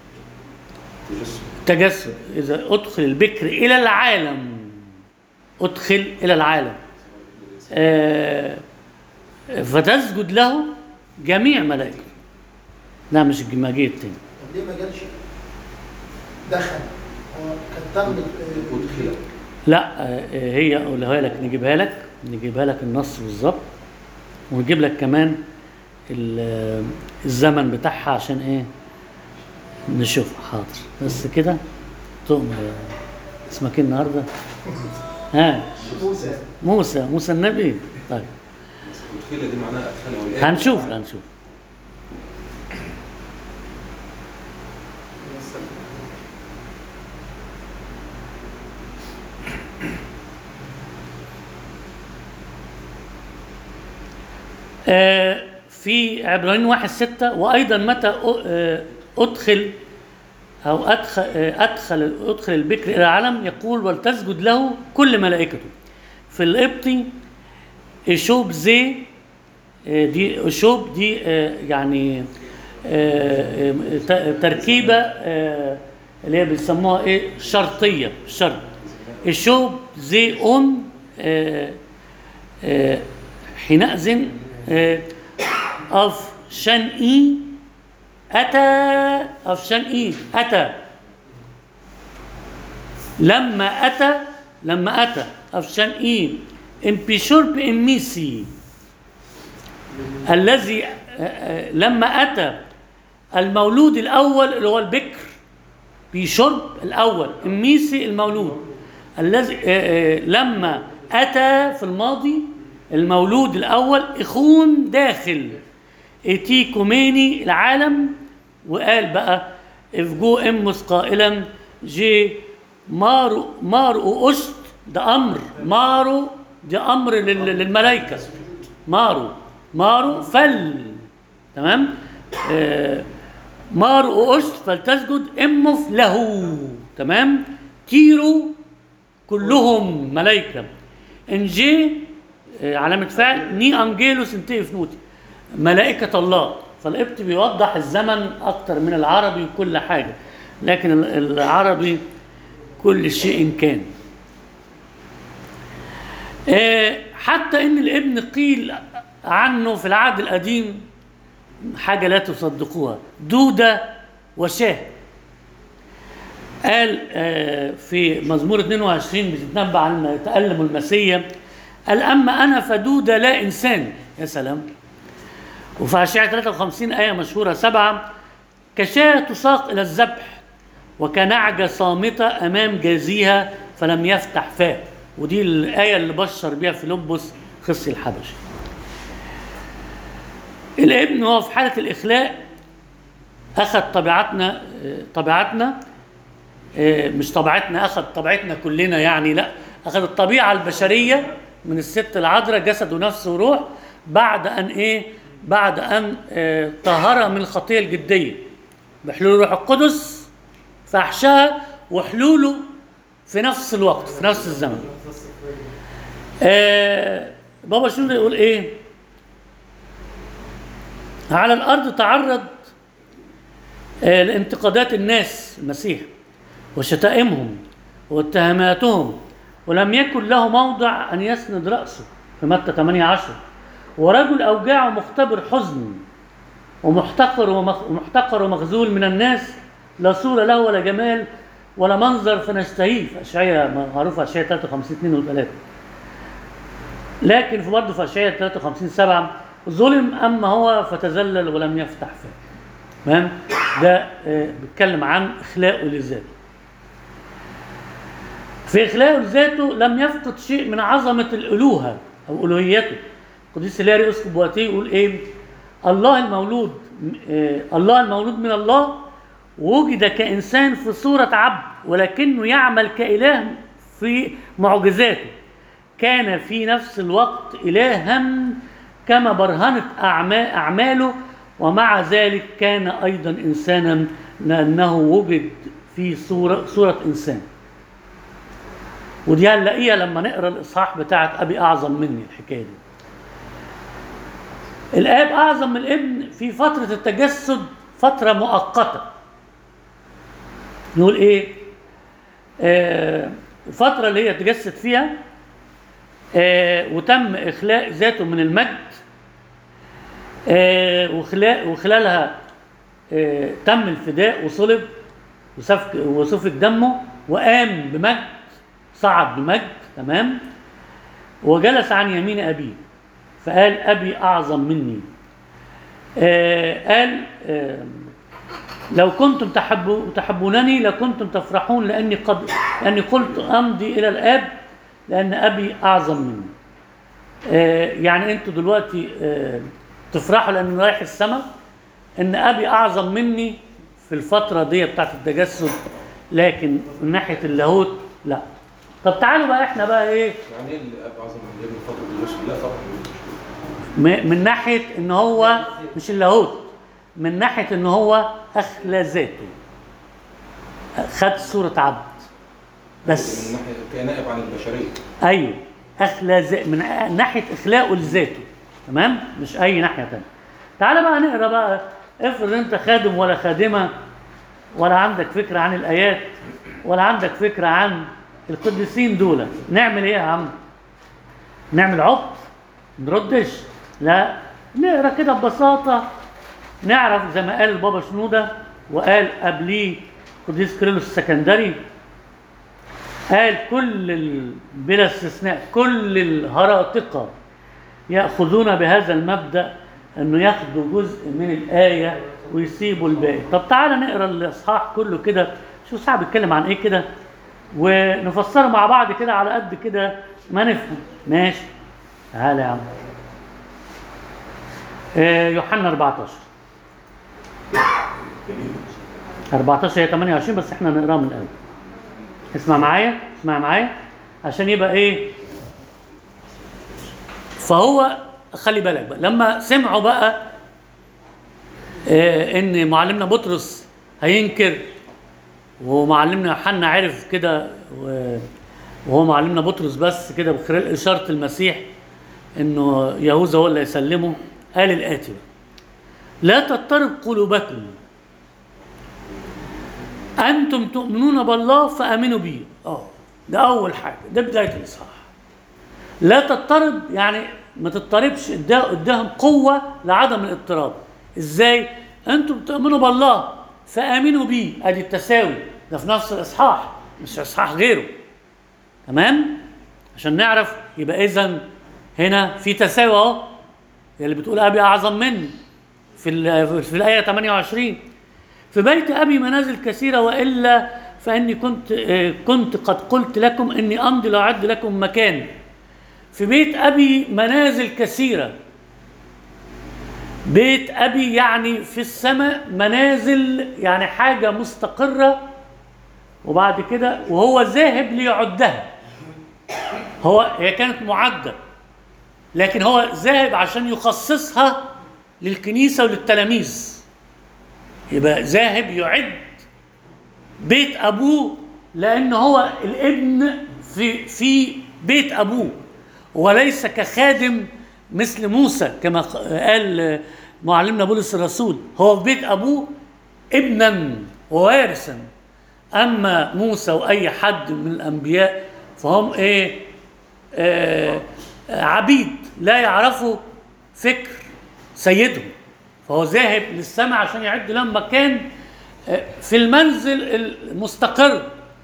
تجسد اذا ادخل البكر الى العالم ادخل الى العالم آه فتسجد له جميع ملائكته لا مش المجيء التاني طب ليه ما جالش دخل هو كان تم آه، ودخل لا آه، هي اقولها لك نجيبها لك نجيبها لك النص بالظبط ونجيب لك كمان ال- الزمن بتاعها عشان ايه نشوف حاضر بس كده تؤمر اسمك ايه النهارده ها موسى موسى موسى النبي طيب ودخل دي معناها ادخله والآية هنشوف هنشوف آه، في عبرانيين واحد ستة وأيضا متى أ- آه، أدخل أو أدخل آه، أدخل أدخل البكر إلى العالم يقول ولتسجد له كل ملائكته في القبطي إشوب زي آه، دي إشوب دي آه، يعني آه، آه، ت- تركيبة آه، اللي هي بيسموها إيه شرطية شرط إشوب زي أون آه، آه، حينئذ آه، أف شن إي أتى أف شن إي أتى لما أتى لما أتى أف شن إي إمبيشور بإميسي الذي آه، آه، لما أتى المولود الأول اللي هو البكر بشرب الأول إميسي المولود الذي آه، آه، لما أتى في الماضي المولود الأول إخون داخل إتيكوميني العالم وقال بقى افجو امس قائلا جي مارو مارو أشت ده أمر مارو ده أمر لل- للملائكة مارو مارو فل تمام آه مارو أشت فلتسجد امف له تمام كيرو كلهم ملائكة إن جي آه، علامة فعل ني أنجيلوس انتهي في نوتي ملائكة الله فالقبط بيوضح الزمن أكتر من العربي وكل حاجة لكن ال- العربي كل شيء كان آه، حتى ان الابن قيل عنه في العهد القديم حاجة لا تصدقوها دودة وشاه قال آه، في مزمور 22 بتتنبأ عن تألم المسيح قال أما أنا فدودة لا إنسان يا سلام وفي أشعة 53 آية مشهورة سبعة كشاة تساق إلى الذبح وكنعجة صامتة أمام جازيها فلم يفتح فاه ودي الآية اللي بشر بيها فيلبس خصي الحبشي الابن هو في حالة الإخلاء أخذ طبيعتنا آه، طبيعتنا آه، مش طبيعتنا أخذ طبيعتنا كلنا يعني لا أخذ الطبيعة البشرية من الست العذراء جسد ونفس وروح بعد أن إيه بعد أن آه، طهرها من الخطية الجدية بحلول الروح القدس فأحشاها وحلوله في نفس الوقت في نفس الزمن آه بابا شنو يقول ايه على الارض تعرض آه لانتقادات الناس المسيح وشتائمهم واتهاماتهم ولم يكن له موضع ان يسند راسه في متى 18 ورجل اوجاع ومختبر حزن ومحتقر ومخ- ومحتقر ومخذول من الناس لا صورة له ولا جمال ولا منظر فنشتهيه في اشعياء معروف اشعياء 53 2 و 3 لكن في برضه في اشعياء 53 7 ظلم اما هو فتذلل ولم يفتح فاه تمام ده آه، بيتكلم عن اخلاقه لذاته في اخلاقه لذاته لم يفقد شيء من عظمه الالوهه او الوهيته القديس هيلاري اسقف بواتيه يقول ايه الله المولود آه، الله المولود من الله وجد كانسان في صوره عبد ولكنه يعمل كاله في معجزاته كان في نفس الوقت الها كما برهنت أعما- اعماله ومع ذلك كان ايضا انسانا لانه وجد في صوره صوره انسان ودي هنلاقيها لما نقرا الاصحاح بتاعت ابي اعظم مني الحكايه دي الاب اعظم من الابن في فتره التجسد فتره مؤقته نقول ايه آه الفتره اللي هي تجسد فيها آه وتم اخلاء ذاته من المجد آه وخلا- وخلالها آه تم الفداء وصلب وسفك وسفك دمه وقام بمجد صعد بمجد تمام وجلس عن يمين ابيه فقال ابي اعظم مني آه قال آه لو كنتم تحبوا تحبونني لكنتم تفرحون لاني قد لاني قلت امضي الى الاب لان ابي اعظم مني آه يعني انتوا دلوقتي آه تفرحوا لاني رايح السماء ان ابي اعظم مني في الفتره دي بتاعت التجسد لكن من ناحيه اللاهوت لا طب تعالوا بقى احنا بقى ايه يعني ايه الاب اعظم من الابن فتره الرسل؟ لا طبعا م- من ناحيه ان هو مش اللاهوت من ناحيه ان هو اخلى ذاته خد صوره عبد بس من ناحيه كنائب عن البشريه ايوه اخلى ذا من ناحيه اخلاقه لذاته تمام مش اي ناحيه تانية تعال بقى نقرا بقى افرض انت خادم ولا خادمه ولا عندك فكره عن الايات ولا عندك فكره عن القديسين دول نعمل ايه يا عم نعمل عبط نردش لا نقرا كده ببساطه نعرف زي ما قال البابا شنوده وقال قبليه قديس كيرلس السكندري قال كل ال... بلا استثناء كل الهراطقة يأخذون بهذا المبدأ أنه ياخدوا جزء من الآية ويسيبوا الباقي طب تعالى نقرا الإصحاح كله كده شوف ساعة بيتكلم عن إيه كده ونفسره مع بعض كده على قد كده ما نفهم ماشي تعالى يا عم آه، يوحنا 14 14 هي 28 بس احنا نقراها من الأول اسمع معايا اسمع معايا عشان يبقى ايه فهو خلي بالك بقى لما سمعوا بقى آه ان معلمنا بطرس هينكر ومعلمنا يوحنا عرف كده و- وهو معلمنا بطرس بس كده بخلال اشاره المسيح انه يهوذا هو اللي يسلمه قال الاتي بقى لا تضطرب قلوبكم انتم تؤمنون بالله فامنوا بي اه ده اول حاجه ده بدايه الاصحاح لا تضطرب يعني ما تضطربش اداه قدام قوه لعدم الاضطراب ازاي انتم تؤمنوا بالله فامنوا بي ادي التساوي ده في نفس الاصحاح مش اصحاح غيره تمام عشان نعرف يبقى اذا هنا في تساوي اهو هي اللي بتقول ابي اعظم مني في ال- في الايه 28 في بيت ابي منازل كثيره والا فاني كنت آه، كنت قد قلت لكم اني امضي لاعد لكم مكان في بيت ابي منازل كثيره بيت ابي يعني في السماء منازل يعني حاجه مستقره وبعد كده وهو ذاهب ليعدها هو هي كانت معده لكن هو ذاهب عشان يخصصها للكنيسه وللتلاميذ يبقى ذاهب يعد بيت ابوه لان هو الابن في في بيت ابوه وليس كخادم مثل موسى كما قال معلمنا بولس الرسول هو في بيت ابوه ابنا ووارثا اما موسى واي حد من الانبياء فهم ايه آه عبيد لا يعرفوا فكر سيدهم فهو ذاهب للسماء عشان يعد لهم مكان آه، في المنزل المستقر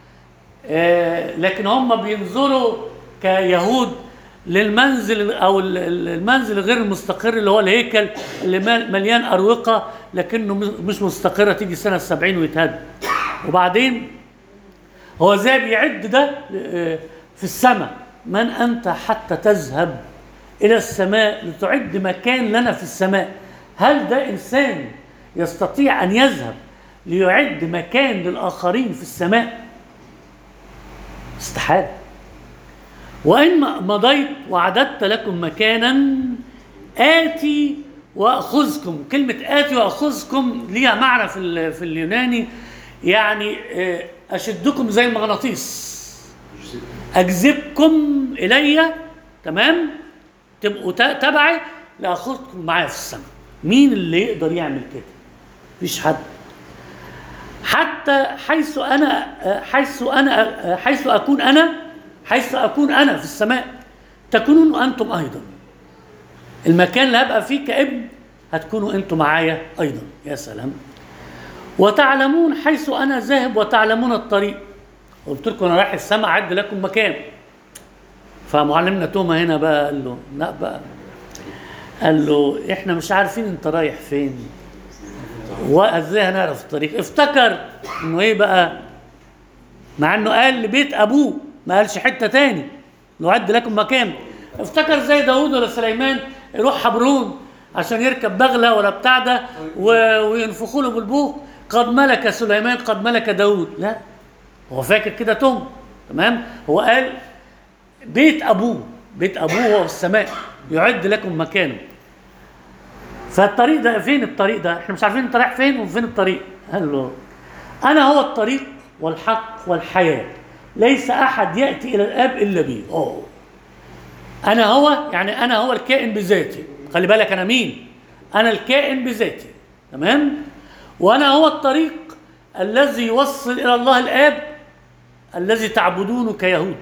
آه، لكن هم بينظروا كيهود للمنزل او ال- ال- المنزل غير المستقر اللي هو الهيكل اللي مال- مليان اروقه لكنه مش- مش مستقره تيجي سنه 70 ويتهد وبعدين هو زي بيعد ده آه، في السماء من انت حتى تذهب الى السماء لتعد مكان لنا في السماء هل ده انسان يستطيع ان يذهب ليعد مكان للاخرين في السماء استحاله وان مضيت وعددت لكم مكانا اتي واخذكم كلمه اتي واخذكم ليها معنى في ال- في اليوناني يعني آه، اشدكم زي المغناطيس اجذبكم الي تمام تبقوا ت- تبعي لاخذكم معايا في السماء مين اللي يقدر يعمل كده مفيش حد حتى حيث انا حيث انا حيث اكون انا حيث اكون انا في السماء تكونون انتم ايضا المكان اللي هبقى فيه كابن هتكونوا انتم معايا ايضا يا سلام وتعلمون حيث انا ذاهب وتعلمون الطريق قلت لكم انا رايح السماء اعد لكم مكان فمعلمنا توما هنا بقى قال له لا بقى قال له احنا مش عارفين انت رايح فين وازاي هنعرف الطريق افتكر انه ايه بقى مع انه قال لبيت ابوه ما قالش حته تاني نعد لكم مكان افتكر زي داوود ولا سليمان يروح حبرون عشان يركب بغله ولا بتاع ده و- وينفخوا له بالبوق قد ملك سليمان قد ملك داوود لا هو فاكر كده توم تمام هو قال بيت ابوه بيت ابوه هو في السماء يعد لكم مكانه فالطريق ده فين الطريق ده احنا مش عارفين انت رايح فين وفين الطريق قال له انا هو الطريق والحق والحياه ليس احد ياتي الى الاب الا بي اوه انا هو يعني انا هو الكائن بذاتي خلي بالك انا مين انا الكائن بذاتي تمام وانا هو الطريق الذي يوصل الى الله الاب الذي تعبدونه كيهود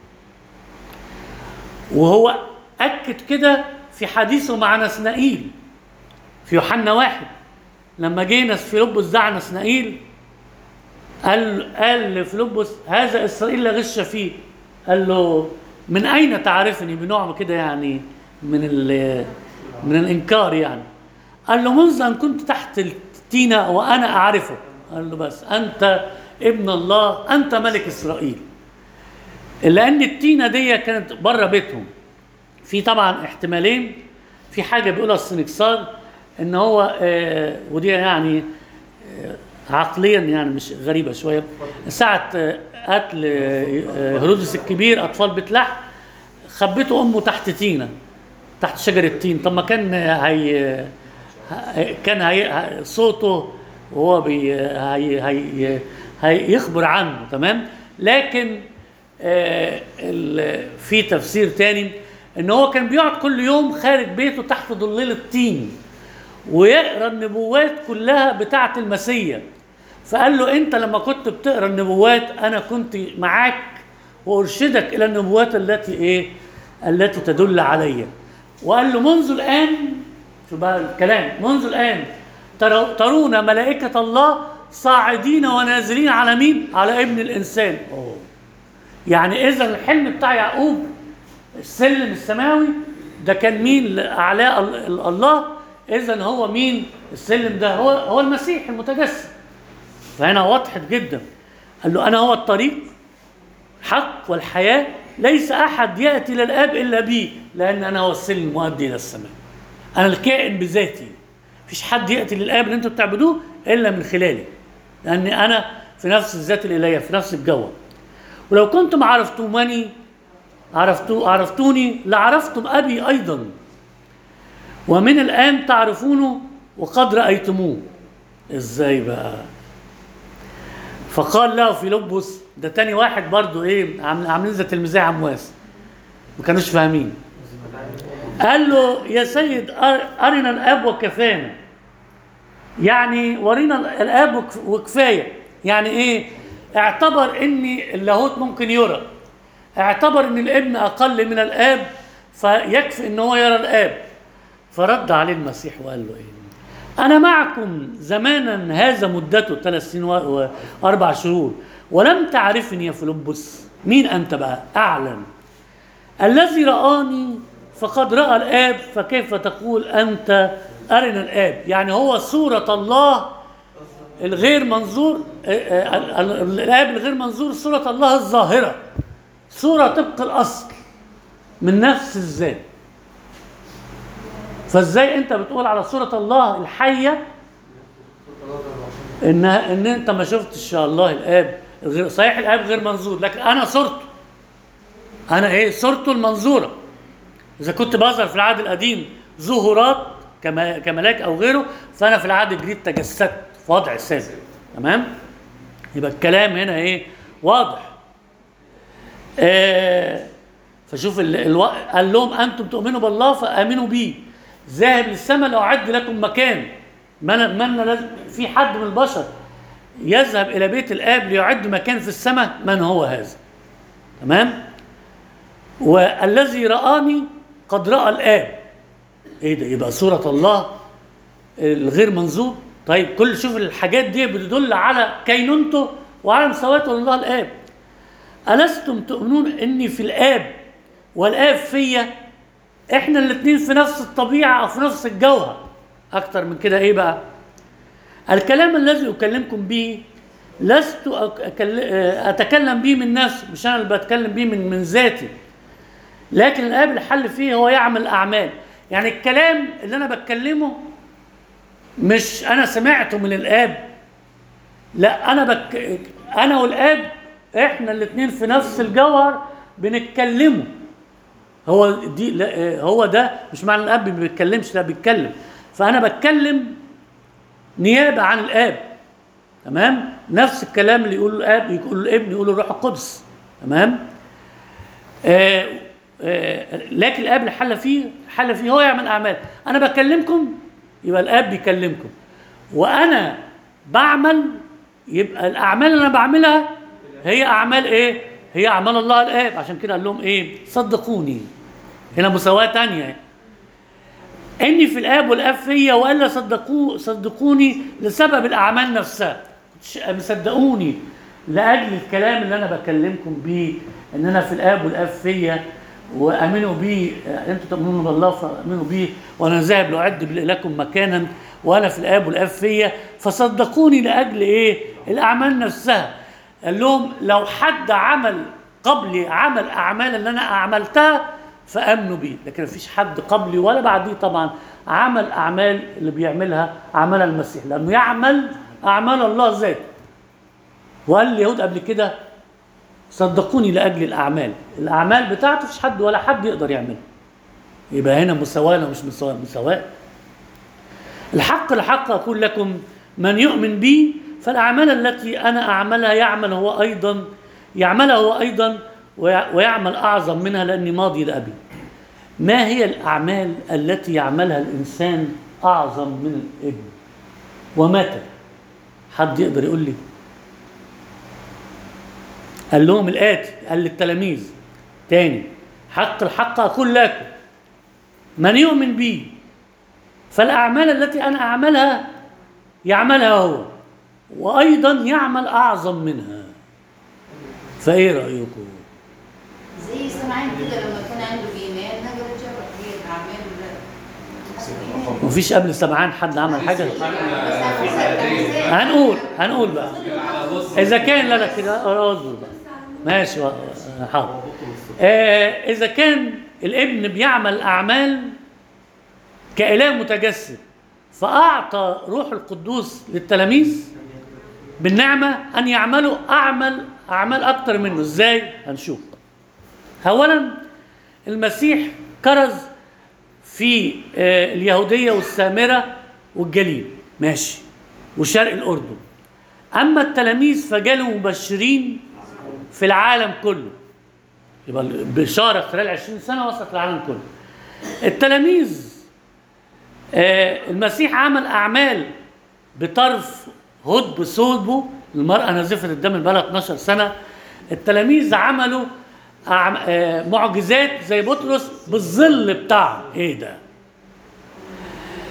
وهو اكد كده في حديثه مع نسنائيل في يوحنا واحد لما جه ناس فيلبس دعا نسنائيل قال قال لفيلبس هذا اسرائيل لا غش فيه قال له من اين تعرفني بنوع كده يعني من ال- من الانكار يعني قال له منذ ان كنت تحت التينه وانا اعرفه قال له بس انت ابن الله انت ملك اسرائيل لان التينه دي كانت بره بيتهم في طبعا احتمالين في حاجه بيقولها السنكسار ان هو آه ودي يعني آه عقليا يعني مش غريبه شويه ساعه آه قتل آه هيرودس الكبير اطفال بيت لحم خبته امه تحت تينه تحت شجره تين طب ما كان هي كان هي صوته وهو بي هي هي هيخبر عنه تمام لكن آه ال- في تفسير تاني ان هو كان بيقعد كل يوم خارج بيته تحت ظليل التين ويقرا النبوات كلها بتاعه المسيا فقال له انت لما كنت بتقرا النبوات انا كنت معاك وارشدك الى النبوات التي ايه التي تدل علي وقال له منذ الان شو بقى الكلام منذ الان ترو- ترون ملائكه الله صاعدين ونازلين على مين على ابن الانسان أوه. يعني اذا الحلم بتاع يعقوب السلم السماوي ده كان مين اعلاء ال- ال- الله اذا هو مين السلم ده هو هو المسيح المتجسد فهنا وضحت جدا قال له انا هو الطريق حق والحياه ليس احد ياتي للاب الا بي لان انا هو السلم المؤدي الى السماء انا الكائن بذاتي مفيش حد ياتي للاب اللي انتوا بتعبدوه الا من خلالي لاني انا في نفس الذات الالهيه في نفس الجوهر ولو كنتم عرفتموني عرفتو عرفتوني لعرفتم ابي ايضا ومن الان تعرفونه وقد رايتموه ازاي بقى فقال له فيلبس ده تاني واحد برضو ايه عامل- عاملين زي تلميذي عمواس ما كانوش فاهمين قال له يا سيد أر- ارنا الاب وكفانا يعني ورينا الاب وك- وكفايه يعني ايه اعتبر ان اللاهوت ممكن يرى اعتبر ان الابن اقل من الاب فيكفي ان هو يرى الاب فرد عليه المسيح وقال له ايه انا معكم زمانا هذا مدته ثلاث سنين و- واربع شهور ولم تعرفني يا فيلبس مين انت بقى اعلم الذي رآني فقد رأى الآب فكيف تقول أنت أرنا الآب يعني هو صورة الله الغير منظور آه، آه، ال- ال- الآب الغير منظور صورة الله الظاهرة صورة طبق الأصل من نفس الذات فازاي انت بتقول على صورة الله الحية ان ان انت ما شفتش الله الاب الغير صحيح الاب غير منظور لكن انا صورته انا ايه صورته المنظوره اذا كنت بظهر في العهد القديم ظهورات كما كملاك او غيره فانا في العهد الجديد تجسدت في وضع ثابت تمام يبقى الكلام هنا ايه واضح آه فشوف ال... الو... قال لهم انتم تؤمنوا بالله فامنوا بي ذاهب للسماء لاعد لكم مكان من من لازم في حد من البشر يذهب الى بيت الاب ليعد مكان في السماء من هو هذا تمام والذي رآني قد رأى الآب ايه ده يبقى صورة الله الغير منظور طيب كل شوف الحاجات دي بتدل على كينونته وعلى مساواته لله الآب ألستم تؤمنون إني في الآب والآب فيا إحنا الاتنين في نفس الطبيعة أو في نفس الجوهر أكتر من كده إيه بقى الكلام الذي أكلمكم به لست أك- أكل- أتكلم به من نفسي مش أنا اللي بتكلم به من من ذاتي لكن الآب الحل فيه هو يعمل أعمال يعني الكلام اللي أنا بتكلمه مش أنا سمعته من الآب لا أنا بك أنا والآب إحنا الاتنين في نفس الجوهر بنتكلمه هو دي لا هو ده مش معنى الاب ما بيتكلمش لا بيتكلم فانا بتكلم نيابه عن الاب تمام نفس الكلام اللي يقوله الاب يقوله الابن يقوله الروح القدس تمام آه آه لكن الاب اللي حل فيه حل فيه هو يعمل اعمال انا بكلمكم يبقى الاب بيكلمكم وانا بعمل يبقى الاعمال اللي انا بعملها هي اعمال ايه هي اعمال الله الاب عشان كده قال لهم ايه صدقوني هنا مساواه تانية اني في الاب والاب فيا والا صدقوا صدقوني لسبب الاعمال نفسها ش- مصدقوني لاجل الكلام اللي انا بكلمكم بيه ان انا في الاب والاب فيا وامنوا بي انتم تؤمنون بالله فامنوا بيه وانا ذاهب لاعد لكم مكانا وانا في الاب والاب فيا فصدقوني لاجل ايه؟ الاعمال نفسها قال لهم لو حد عمل قبلي عمل اعمال اللي انا عملتها فامنوا بيه لكن مفيش حد قبلي ولا بعديه طبعا عمل اعمال اللي بيعملها عمل المسيح لانه يعمل اعمال الله ذاته وقال اليهود قبل كده صدقوني لاجل الاعمال الاعمال بتاعته مفيش حد ولا حد يقدر يعملها يبقى هنا مساواه ولا مش مساواه مساواه الحق الحق اقول لكم من يؤمن بي فالاعمال التي انا اعملها يعمل هو ايضا يعملها هو ايضا ويع- ويعمل اعظم منها لاني ماضي لابي ما هي الاعمال التي يعملها الانسان اعظم من الابن ومتى حد يقدر يقول لي قال لهم الآتي قال للتلاميذ تاني حق الحق أقول لكم من يؤمن بي فالأعمال التي أنا أعملها يعملها هو وأيضا يعمل أعظم منها فإيه رأيكم؟ زي سمعان كده لما كان عنده ايمان نقدر نجرب هي الاعمال ولا مفيش قبل سمعان حد عمل حاجة؟ هنقول هنقول بقى إذا كان لا لا كده اصبر بقى ماشي و- حاضر آه إذا كان الابن بيعمل أعمال كإله متجسد فأعطى روح القدوس للتلاميذ بالنعمة أن يعملوا أعمل أعمال أكتر منه إزاي؟ هنشوف أولا المسيح كرز في آه، اليهودية والسامرة والجليل ماشي وشرق الأردن أما التلاميذ فجالوا مبشرين في العالم كله يبقى البشارة خلال 20 سنة وصلت للعالم كله التلاميذ آه، المسيح عمل أعمال بطرف هدب صلبه المرأة نازفة الدم اللي بقالها 12 سنة التلاميذ عملوا أعم- آه، معجزات زي بطرس بالظل بتاعه ايه ده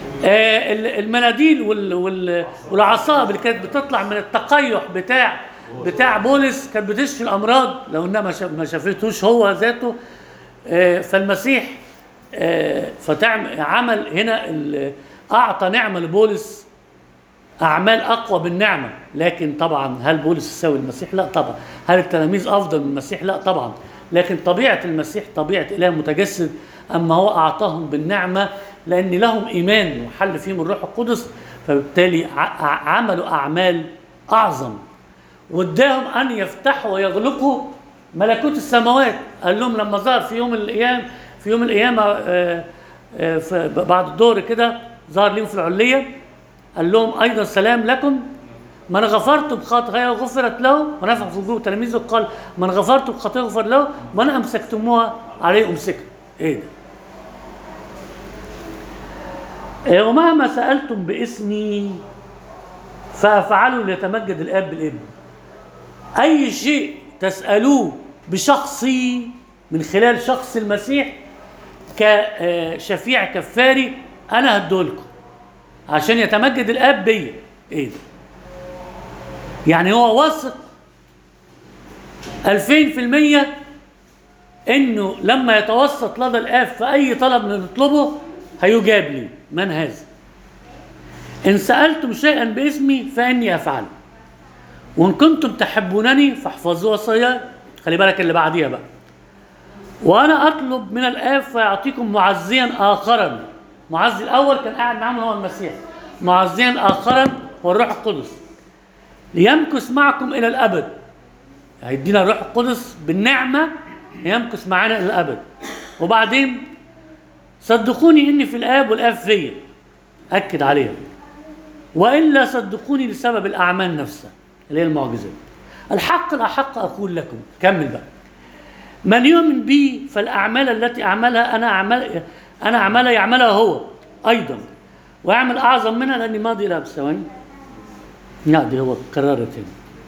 آه، ال- المناديل وال- وال- والعصائب اللي كانت بتطلع من التقيح بتاع بتاع بولس كانت بتشفي الامراض لو انها ما شاف- ما شافتوش هو ذاته آه، فالمسيح آه، فتعمل عمل هنا ال- اعطى نعمه لبولس اعمال اقوى بالنعمه لكن طبعا هل بولس يساوي المسيح لا طبعا هل التلاميذ افضل من المسيح لا طبعا لكن طبيعه المسيح طبيعه اله متجسد اما هو اعطاهم بالنعمه لان لهم ايمان وحل فيهم الروح القدس فبالتالي ع- ع- عملوا اعمال اعظم واداهم ان يفتحوا ويغلقوا ملكوت السماوات قال لهم لما ظهر في يوم الايام في يوم القيامه آه، آه، في بعد الظهر كده ظهر لهم في العليه قال لهم ايضا سلام لكم من غفرت بخطايا غفرت له ونفخ في وجوه تلاميذه قال من غفرت بخطايا غفر له من امسكتموها عليه امسكها ايه ده إيه ومهما سالتم باسمي فافعلوا ليتمجد الاب بالابن اي شيء تسالوه بشخصي من خلال شخص المسيح كشفيع كفاري انا هدولكم عشان يتمجد الاب بيا ايه ده يعني هو واثق 2000% انه لما يتوسط لدى الاب في اي طلب نطلبه هيجاب لي من هذا ان سالتم شيئا باسمي فاني افعله وان كنتم تحبونني فاحفظوا وصاياي خلي بالك اللي بعديها بقى وانا اطلب من الاب فيعطيكم معزيا اخرا معزي الاول كان قاعد معاهم هو المسيح معزيا اخرا هو الروح القدس ليمكث معكم الى الابد هيدينا الروح القدس بالنعمه يمكث معانا الى الابد وبعدين صدقوني اني في الاب والاب فيا اكد عليها والا صدقوني لسبب الاعمال نفسها اللي هي المعجزات الحق الاحق اقول لكم كمل بقى من يؤمن بي فالاعمال التي اعملها انا اعمل انا اعملها يعملها هو ايضا واعمل اعظم منها لاني ماضي الى ثواني لا دي هو كررت هنا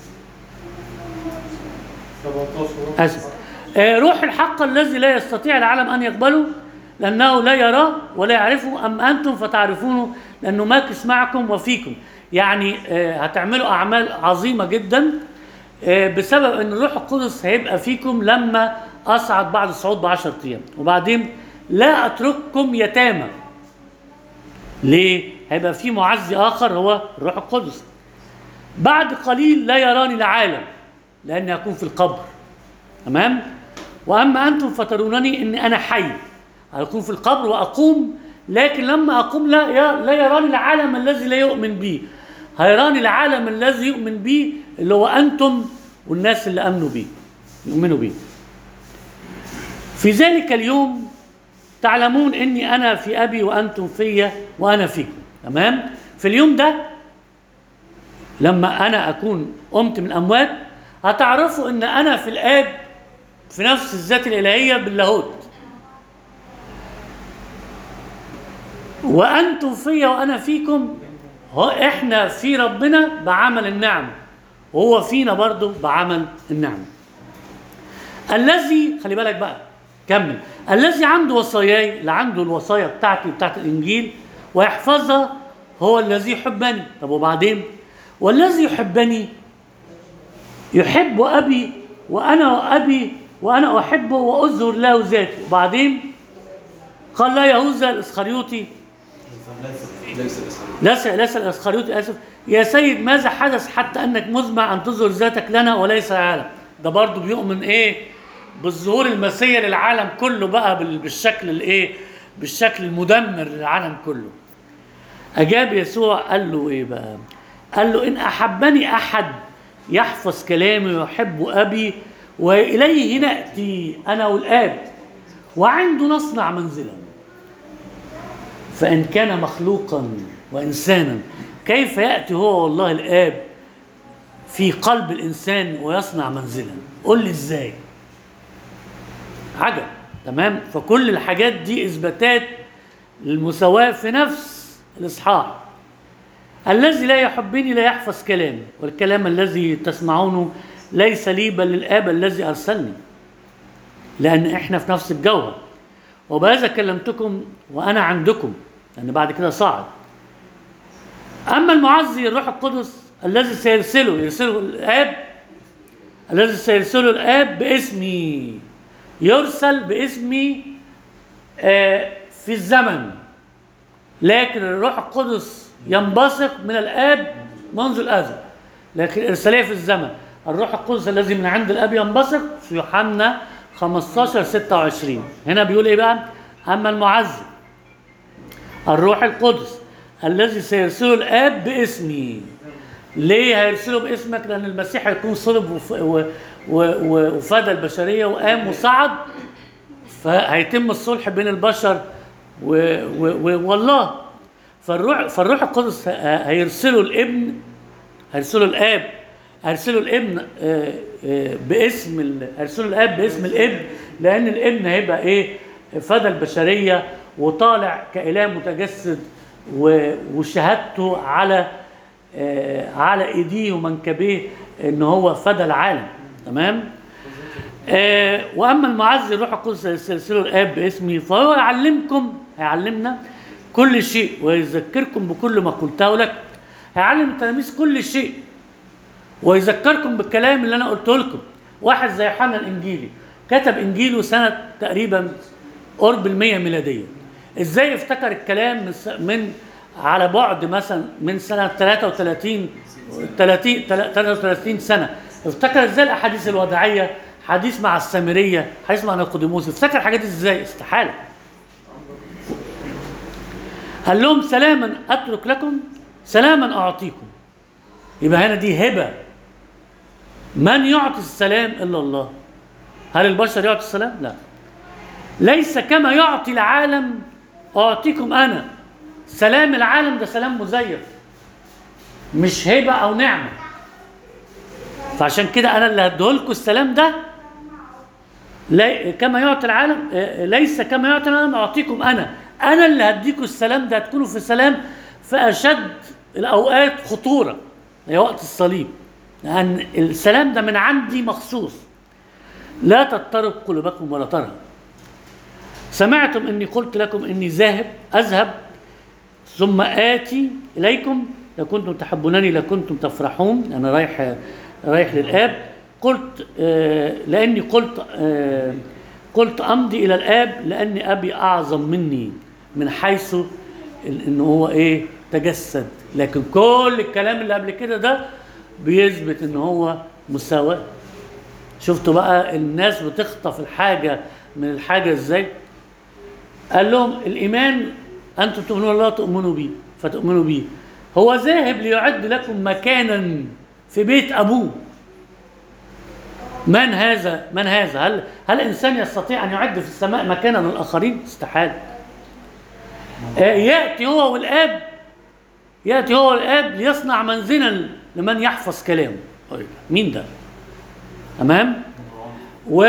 17 اسف آه، روح الحق الذي لا يستطيع العالم ان يقبله لانه لا يراه ولا يعرفه اما انتم فتعرفونه لانه ماكس معكم وفيكم يعني آه، هتعملوا اعمال عظيمه جدا آه، بسبب ان الروح القدس هيبقى فيكم لما اصعد بعد الصعود بعشرة ايام وبعدين لا اترككم يتامى ليه هيبقى في معزي اخر هو الروح القدس بعد قليل لا يراني العالم لاني اكون في القبر تمام واما انتم فترونني اني انا حي اكون في القبر واقوم لكن لما اقوم لا ي- لا يراني العالم الذي لا يؤمن بي هيراني العالم الذي يؤمن بي اللي هو انتم والناس اللي امنوا بي يؤمنوا بي في ذلك اليوم تعلمون اني انا في ابي وانتم فيا وانا فيكم تمام في اليوم ده لما انا اكون قمت من الاموات هتعرفوا ان انا في الاب في نفس الذات الالهيه باللاهوت وانتم فيا وانا فيكم هو احنا في ربنا بعمل النعمه وهو فينا برضه بعمل النعمه الذي خلي بالك بقى كمل الذي عنده وصاياي اللي عنده الوصايا بتاعتي بتاعت الانجيل ويحفظها هو الذي يحبني طب وبعدين والذي يحبني يحب ابي وانا ابي وانا احبه واظهر له ذاتي وبعدين قال لا يهوذا الاسخريوطي ليس الاسلام ليس ليس الاسخريوطي اسف يا سيد ماذا حدث حتى انك مزمع ان تظهر ذاتك لنا وليس العالم ده برضه بيؤمن ايه بالظهور المسيح للعالم كله بقى بال- بالشكل الايه بالشكل المدمر للعالم كله اجاب يسوع قال له ايه بقى قال له ان احبني احد يحفظ كلامي ويحب ابي واليه ناتي انا والاب وعنده نصنع منزلا فإن كان مخلوقا وإنسانا كيف يأتي هو والله الآب في قلب الإنسان ويصنع منزلا قل لي إزاي عجب تمام فكل الحاجات دي إثباتات للمساواة في نفس الإصحاح الذي لا يحبني لا يحفظ كلامي والكلام الذي تسمعونه ليس لي بل للآب الذي أرسلني لأن إحنا في نفس الجوهر وبهذا كلمتكم وانا عندكم لان بعد كده صعد اما المعزي الروح القدس الذي سيرسله يرسله الاب الذي سيرسله الاب باسمي يرسل باسمي آه، في الزمن لكن الروح القدس ينبثق من الاب منذ الازل لكن ارساليه في الزمن الروح القدس الذي من عند الاب ينبثق في يوحنا 15 26 هنا بيقول ايه بقى اما المعزي الروح القدس الذي سيرسله الاب باسمي ليه هيرسله باسمك لان المسيح هيكون صلب وف- و- و- و- وفدى البشريه وقام وصعد فهيتم الصلح بين البشر و... و... و... والله فالروح فالروح القدس ه- هيرسله الابن هيرسله الاب هيرسله الابن آه، آه، باسم ال... هيرسله الاب باسم الابن لان الابن هيبقى ايه فدى البشريه وطالع كاله متجسد و... وشهادته على آه، على ايديه ومنكبيه ان هو فدى العالم تمام آه، واما المعزي الروح القدس يرسله الاب باسمي فهو يعلمكم هيعلمنا كل شيء ويذكركم بكل ما قلته لك هيعلم التلاميذ كل شيء ويذكركم بالكلام اللي انا قلته لكم واحد زي يوحنا الانجيلي كتب انجيله سنه تقريبا قرب المية ميلاديه ازاي افتكر الكلام من, س- من على بعد مثلا من سنه 33 30 33 سنه افتكر ازاي الاحاديث الوداعيه حديث مع السامريه حديث مع نيقوديموس افتكر الحاجات دي ازاي استحاله قال لهم سلاما اترك لكم سلاما اعطيكم يبقى هنا دي هبه من يعطي السلام الا الله هل البشر يعطي السلام لا ليس كما يعطي العالم اعطيكم انا سلام العالم ده سلام مزيف مش هبه او نعمه فعشان كده انا اللي هديهولكم السلام ده لا كما يعطي العالم آه، ليس كما يعطي العالم اعطيكم انا انا اللي هديكم السلام ده هتكونوا في سلام في اشد الاوقات خطوره هي وقت الصليب لان السلام ده من عندي مخصوص لا تضطرب قلوبكم ولا ترهب سمعتم اني قلت لكم اني ذاهب اذهب ثم آتي إليكم لكنتم تحبونني لكنتم تفرحون أنا رايح رايح للآب قلت آه لأني قلت آه قلت أمضي إلى الآب لأني أبي أعظم مني من حيث ال- إن هو إيه تجسد لكن كل الكلام اللي قبل كده ده بيثبت إن هو مساواة شفتوا بقى الناس بتخطف الحاجة من الحاجة إزاي قال لهم الايمان انتم تؤمنون الله تؤمنوا بي فتؤمنوا بي هو ذاهب ليعد لكم مكانا في بيت ابوه من هذا من هذا هل هل انسان يستطيع ان يعد في السماء مكانا للاخرين استحاله آه، ياتي هو والاب ياتي هو والاب ليصنع منزلا لمن يحفظ كلامه طيب، مين ده تمام و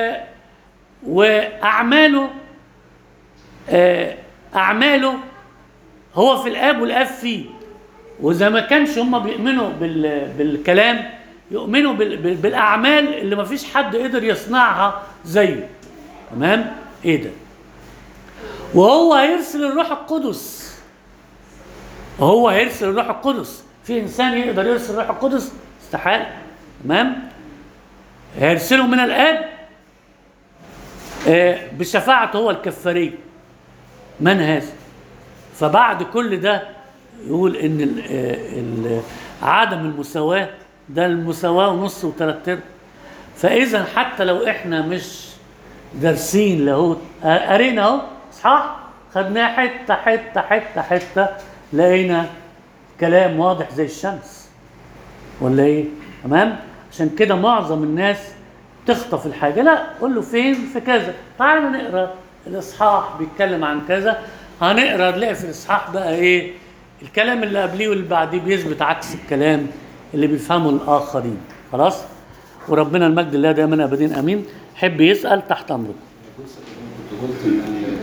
واعماله آه، اعماله هو في الاب والاب فيه واذا ما كانش هم بيؤمنوا بال... بالكلام يؤمنوا بال... بال... بالاعمال اللي ما فيش حد قدر يصنعها زيه تمام ايه ده وهو هيرسل الروح القدس وهو هيرسل الروح القدس في انسان يقدر يرسل الروح القدس استحاله تمام هيرسله من الاب آه، بشفاعته هو الكفاريه من هذا فبعد كل ده يقول ان ال ال عدم المساواه ده المساواه ونص وثلاث ارباع فاذا حتى لو احنا مش دارسين لاهوت آه، قرينا اهو اصحاح خدناه حته حته حته حته لقينا كلام واضح زي الشمس ولا ايه تمام عشان كده معظم الناس تخطف الحاجه لا قول له فين في كذا تعالوا نقرا الاصحاح بيتكلم عن كذا هنقرا نلاقي في الاصحاح بقى ايه الكلام اللي قبليه واللي بعديه بيثبت عكس الكلام اللي بيفهمه الاخرين خلاص وربنا المجد لله دائما ابدا امين حب يسال تحت امره كنت قلت ان